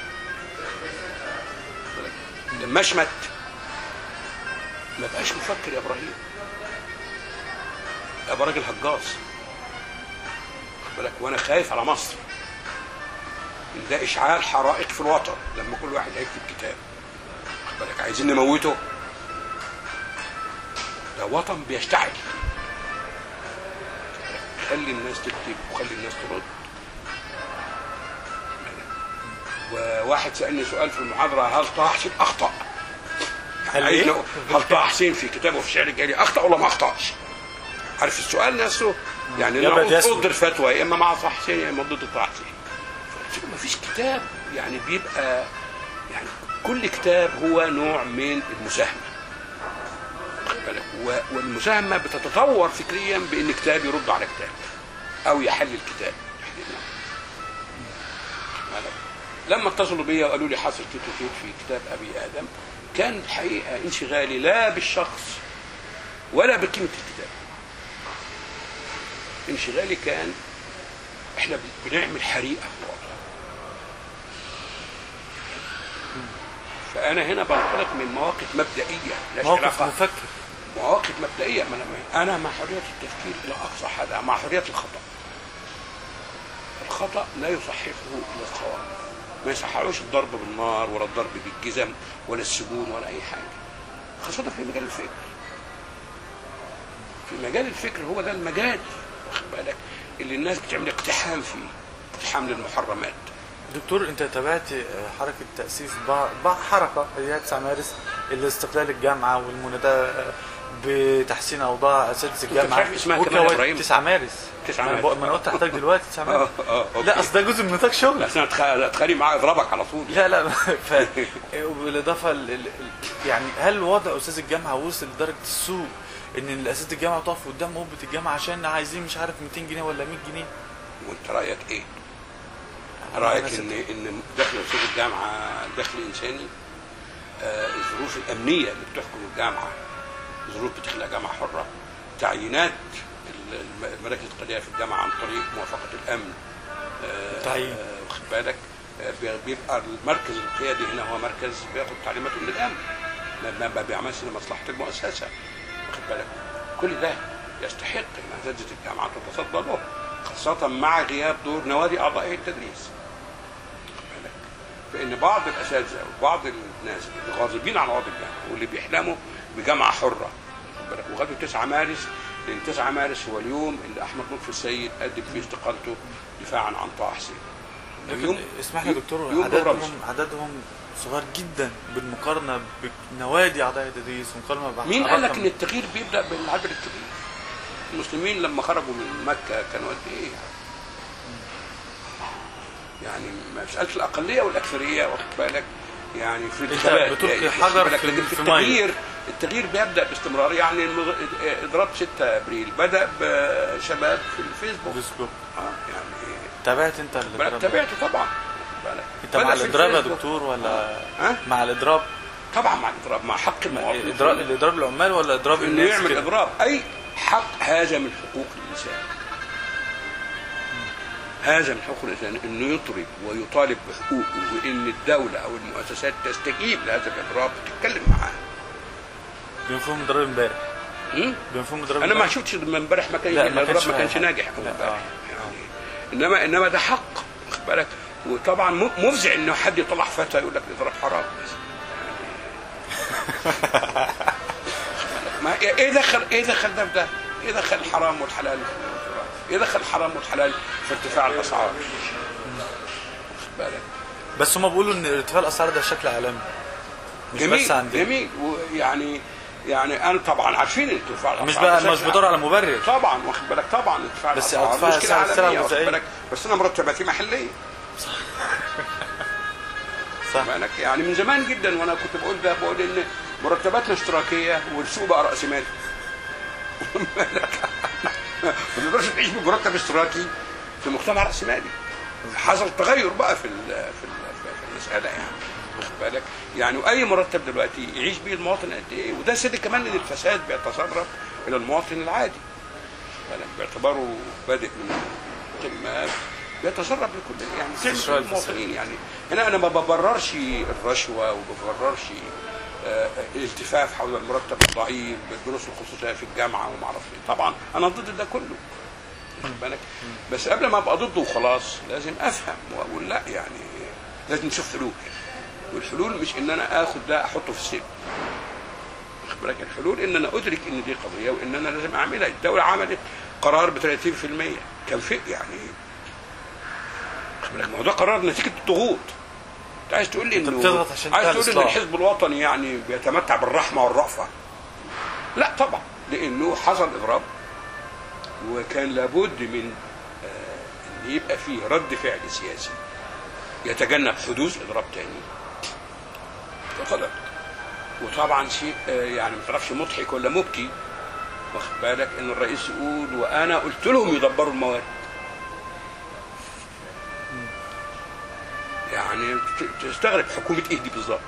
لما اشمت ما بقاش مفكر يا ابراهيم ابقى راجل هجاص خد بالك وانا خايف على مصر إن ده اشعال حرائق في الوطن لما كل واحد هيكتب كتاب خد بالك عايزين نموته ده وطن بيشتعل خلي الناس تكتب وخلي الناس ترد وواحد سالني سؤال في المحاضره هل طه حسين اخطا؟ هل عايز إيه؟ أقول- هل طه حسين في كتابه في شعر جاري اخطا ولا ما اخطاش؟ عارف السؤال نفسه يعني يبقى انا يسلم. اصدر فتوى يا اما مع طه حسين يا اما ضد طه حسين ما فيش كتاب يعني بيبقى يعني كل كتاب هو نوع من المساهمه واخد بالك؟ و- والمساهمه بتتطور فكريا بان كتاب يرد على كتاب او يحلل كتاب بالك؟ لما اتصلوا بيا وقالوا لي حصل توت وتوت في كتاب ابي ادم كان الحقيقه انشغالي لا بالشخص ولا بقيمه الكتاب انشغالي كان احنا بنعمل حريقه في الوضع فانا هنا بنطلق من مواقف مبدئيه لا موقف علاقة- مفكر مواقف مبدئيه ما أنا- انا مع حريه التفكير الى اقصى حد مع حريه الخطا الخطا لا يصححه الا الصواب ما يصححوش الضرب بالنار ولا الضرب بالجزم ولا السجون ولا اي حاجه خاصه في مجال الفكر في مجال الفكر هو ده المجال واخد بالك اللي الناس بتعمل اقتحام فيه اقتحام للمحرمات دكتور انت تابعت حركه تاسيس بعض بعض حركه اللي هي 9 مارس الاستقلال الجامعه والمناداه بتحسين اوضاع اساتذه الجامعه عارف اسمها كمان يا وكواد- إبراهيم؟ 9 مارس 9 ما أنا مارس. بق- ما انا قلت لحضرتك دلوقتي 9 مارس آه، آه، أوكي. لا اصل ده جزء من نطاق شغل لا انا اتخانق معاه اضربك على طول لا لا ف... بالاضافه ل... ل- يعني هل وضع استاذ الجامعه وصل لدرجه السوء ان اساتذه الجامعه تقف قدام قبه الجامعه عشان عايزين مش عارف 200 جنيه ولا 100 جنيه وانت رايك ايه؟ رايك أنا ان ان دخل استاذ الجامعه دخل انساني آه، الظروف الامنيه اللي بتحكم الجامعه ظروف بتخلق جامعه حره تعيينات ال- الم- المراكز القضائيه في الجامعه عن طريق موافقه الامن آه، تعيين. آه، واخد بالك آه، بي- بيبقى المركز القيادي هنا هو مركز بياخد تعليماته من الامن ما- ما ما بيعملش لمصلحه المؤسسه واخد بالك كل ده يستحق ان اساتذه الجامعه تتصدى له خاصه مع غياب دور نوادي اعضاء هيئه التدريس واخد بالك؟ فان بعض الاساتذه وبعض الناس اللي غاضبين على وضع الجامعه واللي بيحلموا بجامعه حره واخد بالك؟ وغدوا 9 مارس لان 9 مارس هو اليوم اللي احمد لطفي السيد قدم فيه استقالته دفاعا عن طه حسين لكن اسمح لي يا دكتور يوم ورمز. عددهم عددهم صغير جدا بالمقارنه بنوادي اعضاء التدريس ومقارنه بع- مين قال لك رقم- ان التغيير بيبدا بالعدد الكبير؟ المسلمين لما خرجوا من مكه كانوا قد ايه يعني؟ يعني مساله الاقليه والاكثريه واخد بالك يعني في الثبات بتلقي يعني حجر واخد بالك؟ في- لكن في التغيير التغيير بيبدا باستمرار يعني المغ- اضراب 6 ابريل بدا بشباب في الفيسبوك فيسبوك اه يعني تابعت انت بالك الاضراب تابعته طبعا واخد بالك؟ انت بدأ مع في الاضراب يا الفيسبوك. دكتور ولا ها؟ مع الاضراب طبعا مع الاضراب مع حق المواطن الاضراب الاضراب العمال ولا اضراب انه الناس يعمل كده؟ اضراب اي حق هذا من حقوق الانسان هذا من حقوق الانسان انه يطلب ويطالب بحقوقه وان الدوله او المؤسسات تستجيب لهذا الاضراب وتتكلم معاه بمفهوم اضراب امبارح م? بمفهوم اضراب انا ما امبارح. شفتش من امبارح ما كان لا، ما الاضراب كانش ما كانش حاجة. ناجح لا، امبارح آه. يعني انما انما ده حق واخد بالك وطبعا م- مفزع انه حد يطلع فتوى يقول لك الاضراب حرام يعني ما ايه دخل ايه دخل ده في ده؟ ايه دخل الحرام والحلال في الاضراب؟ ايه دخل الحرام والحلال في ارتفاع الاسعار؟ واخد بالك بس هم بيقولوا ان ارتفاع الاسعار ده شكل عالمي مش جميل بس عندنا جميل ويعني يعني انا طبعا عارفين ان ارتفاع الاسعار مش بقى بشكل مش بدور على مبرر طبعا واخد بالك طبعا ارتفاع بس الاسعار ارتفاع مشكله السعر- السلع عالميه واخد الغذائية. بالك بس انا مرتباتي محليه صح واخد بالك يعني من زمان جدا وانا كنت بقول ده بقول ان مرتباتنا اشتراكيه والسوق بقى راس مالي واخد بالك؟ ما تقدرش تعيش بمرتب اشتراكي في مجتمع راس مالي حصل تغير بقى في ال في ال في المساله يعني واخد بالك يعني واي مرتب دلوقتي يعيش بيه المواطن قد ايه وده سر كمان ان الفساد بيتسرب الى المواطن العادي بالك باعتباره بادئ من قمه بيتسرب لكل يعني تعمل استشراء كل المواطنين يعني هنا انا ما ببررش الرشوه وما ببررش آه، الالتفاف حول المرتب الضعيف بالدروس الخصوصيه في الجامعه وما اعرف ايه طبعا انا ضد ده كله واخد بالك بس قبل ما ابقى ضده وخلاص لازم افهم واقول لا يعني لازم نشوف حلول والحلول مش ان انا اخد ده احطه في السجن واخد بالك الحلول ان انا ادرك ان دي قضيه وان انا لازم اعملها الدوله عملت قرار ب 30% كان في يعني واخد بالك ما هو ده قرار نتيجه الضغوط انت عايز تقول لي انه بتضغط عشان عايز تعمل تقول ان إصلاح. الحزب الوطني يعني بيتمتع بالرحمه والرأفه لا طبعا لانه حصل اضراب وكان لابد من آه، ان يبقى فيه رد فعل سياسي يتجنب حدوث اضراب تاني وطبعا وطبعا شيء آه، يعني ما تعرفش مضحك ولا مبكي واخد بالك ان الرئيس يقول وانا قلت لهم يدبروا المواد يعني ت- تستغرب حكومه ايه دي بالظبط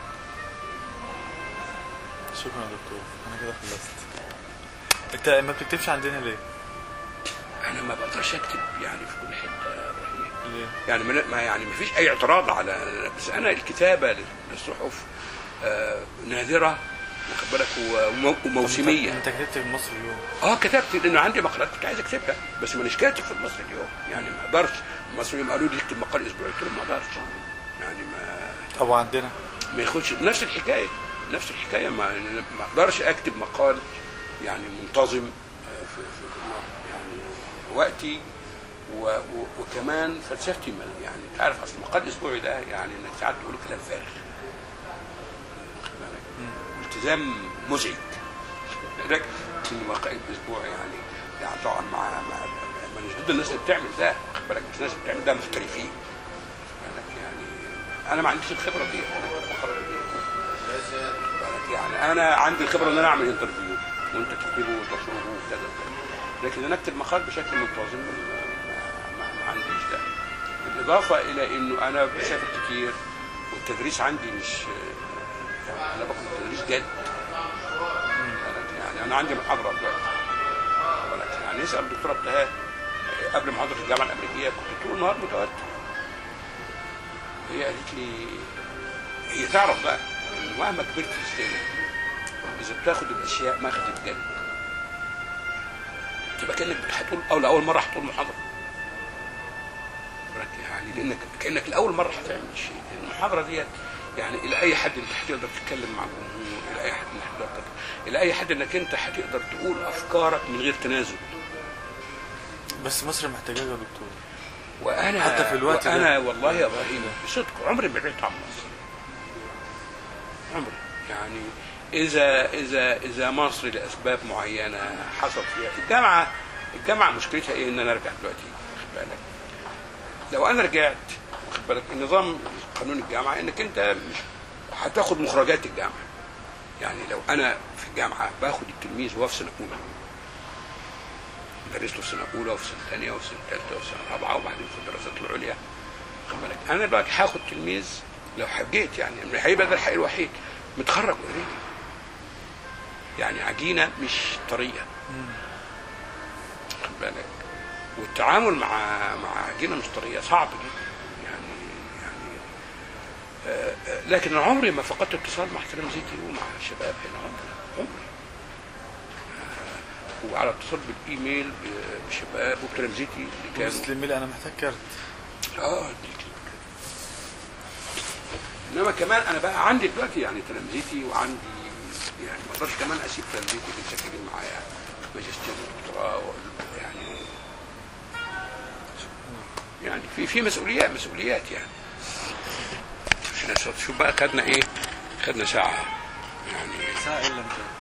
شكرا يا دكتور انا كده خلصت انت ما بتكتبش عندنا ليه؟ انا ما بقدرش اكتب يعني في كل حته يا ابراهيم ليه؟ يعني من- ما يعني ما فيش اي اعتراض على بس انا الكتابه للصحف آه، نادره واخد بالك ومو- وموسميه انت كتبت في مصر اليوم اه كتبت لانه عندي مقالات كنت عايز اكتبها بس مانيش كاتب في المصري اليوم يعني ما اقدرش المصري اليوم قالوا لي اكتب مقال اسبوعي قلت لهم ما اقدرش يعني ما طب وعندنا ما ياخدش نفس الحكايه نفس الحكايه ما ما اقدرش اكتب مقال يعني منتظم آه، في, في في- يعني وقتي و و وكمان فلسفتي ما- يعني انت عارف اصل المقال الاسبوعي ده يعني انك ساعات تقول كلام فارغ واخد بالك؟ التزام مزعج لذلك ان مقال الاسبوع يعني يعني طبعا مع مع ما مش ضد الناس اللي بتعمل ده واخد بالك بس الناس اللي بتعمل ده محترفين بالك يعني انا ما عنديش الخبره دي انا بقرر دي بالك يعني انا عندي الخبره ان انا اعمل انترفيو وانت تكتبه وتنشره وكذا وكذا لكن انا اكتب مقال بشكل منتظم ما, ما, ما عنديش ده بالاضافه الى انه انا بسافر كتير والتدريس عندي مش يعني انا باخد تدريس جد بالك يعني انا عندي محاضره دلوقتي بالك يعني اسال الدكتوره ابتهال قبل محاضره الجامعه الامريكيه كنت طول النهار متوتر هي قالت لي هي تعرف بقى ان مهما كبرت في السن اذا بتاخد الاشياء ماخذ بجد تبقى كانك هتقول او لاول مره هتقول محاضره بالك يعني لانك كانك لاول مره هتعمل شيء المحاضره ديت يعني الى اي حد انت هتقدر تتكلم مع الجمهور الى اي حد انك هتقدر الى اي حد انك انت هتقدر تقول افكارك من غير تنازل بس مصر محتاجاك يا دكتور وانا حتى في الوقت ده. وانا والله يا ابراهيم بصدق عمري ما بعدت عن مصر عمري يعني اذا اذا اذا مصر لاسباب معينه حصل فيها الجامعه الجامعه مشكلتها ايه ان انا ارجع دلوقتي واخد بالك لو انا رجعت واخد بالك النظام قانون الجامعه انك انت مش هتاخد مخرجات الجامعه يعني لو انا في الجامعه باخد التلميذ وهو في سنه اولى درست في سنه اولى وفي سنه ثانيه وفي سنه ثالثه وفي سنه رابعه وبعدين في الدراسات العليا خد بالك انا دلوقتي هاخد تلميذ لو حبيت يعني هيبقى ده الحق الوحيد متخرج اوريدي يعني عجينه مش طريه خد بالك والتعامل مع مع عجينه مش طريه صعب جدا يعني يعني آه آه لكن أنا عمري ما فقدت اتصال مع احترام زيتي ومع الشباب هنا عمري عمري آه وعلى اتصال بالايميل ب- بشباب وبترانزيتي اللي كانوا بس للميل انا محتاج كارت اه اديك انما كمان انا بقى عندي دلوقتي يعني تلامذتي وعندي يعني ما اقدرش كمان اسيب تلامذتي اللي مسجلين معايا ماجستير ودكتوراه و- يعني يعني في في مسؤوليات مسؤوليات يعني عشان شوف بقى خدنا ايه خدنا ساعه يعني ساعه الا 200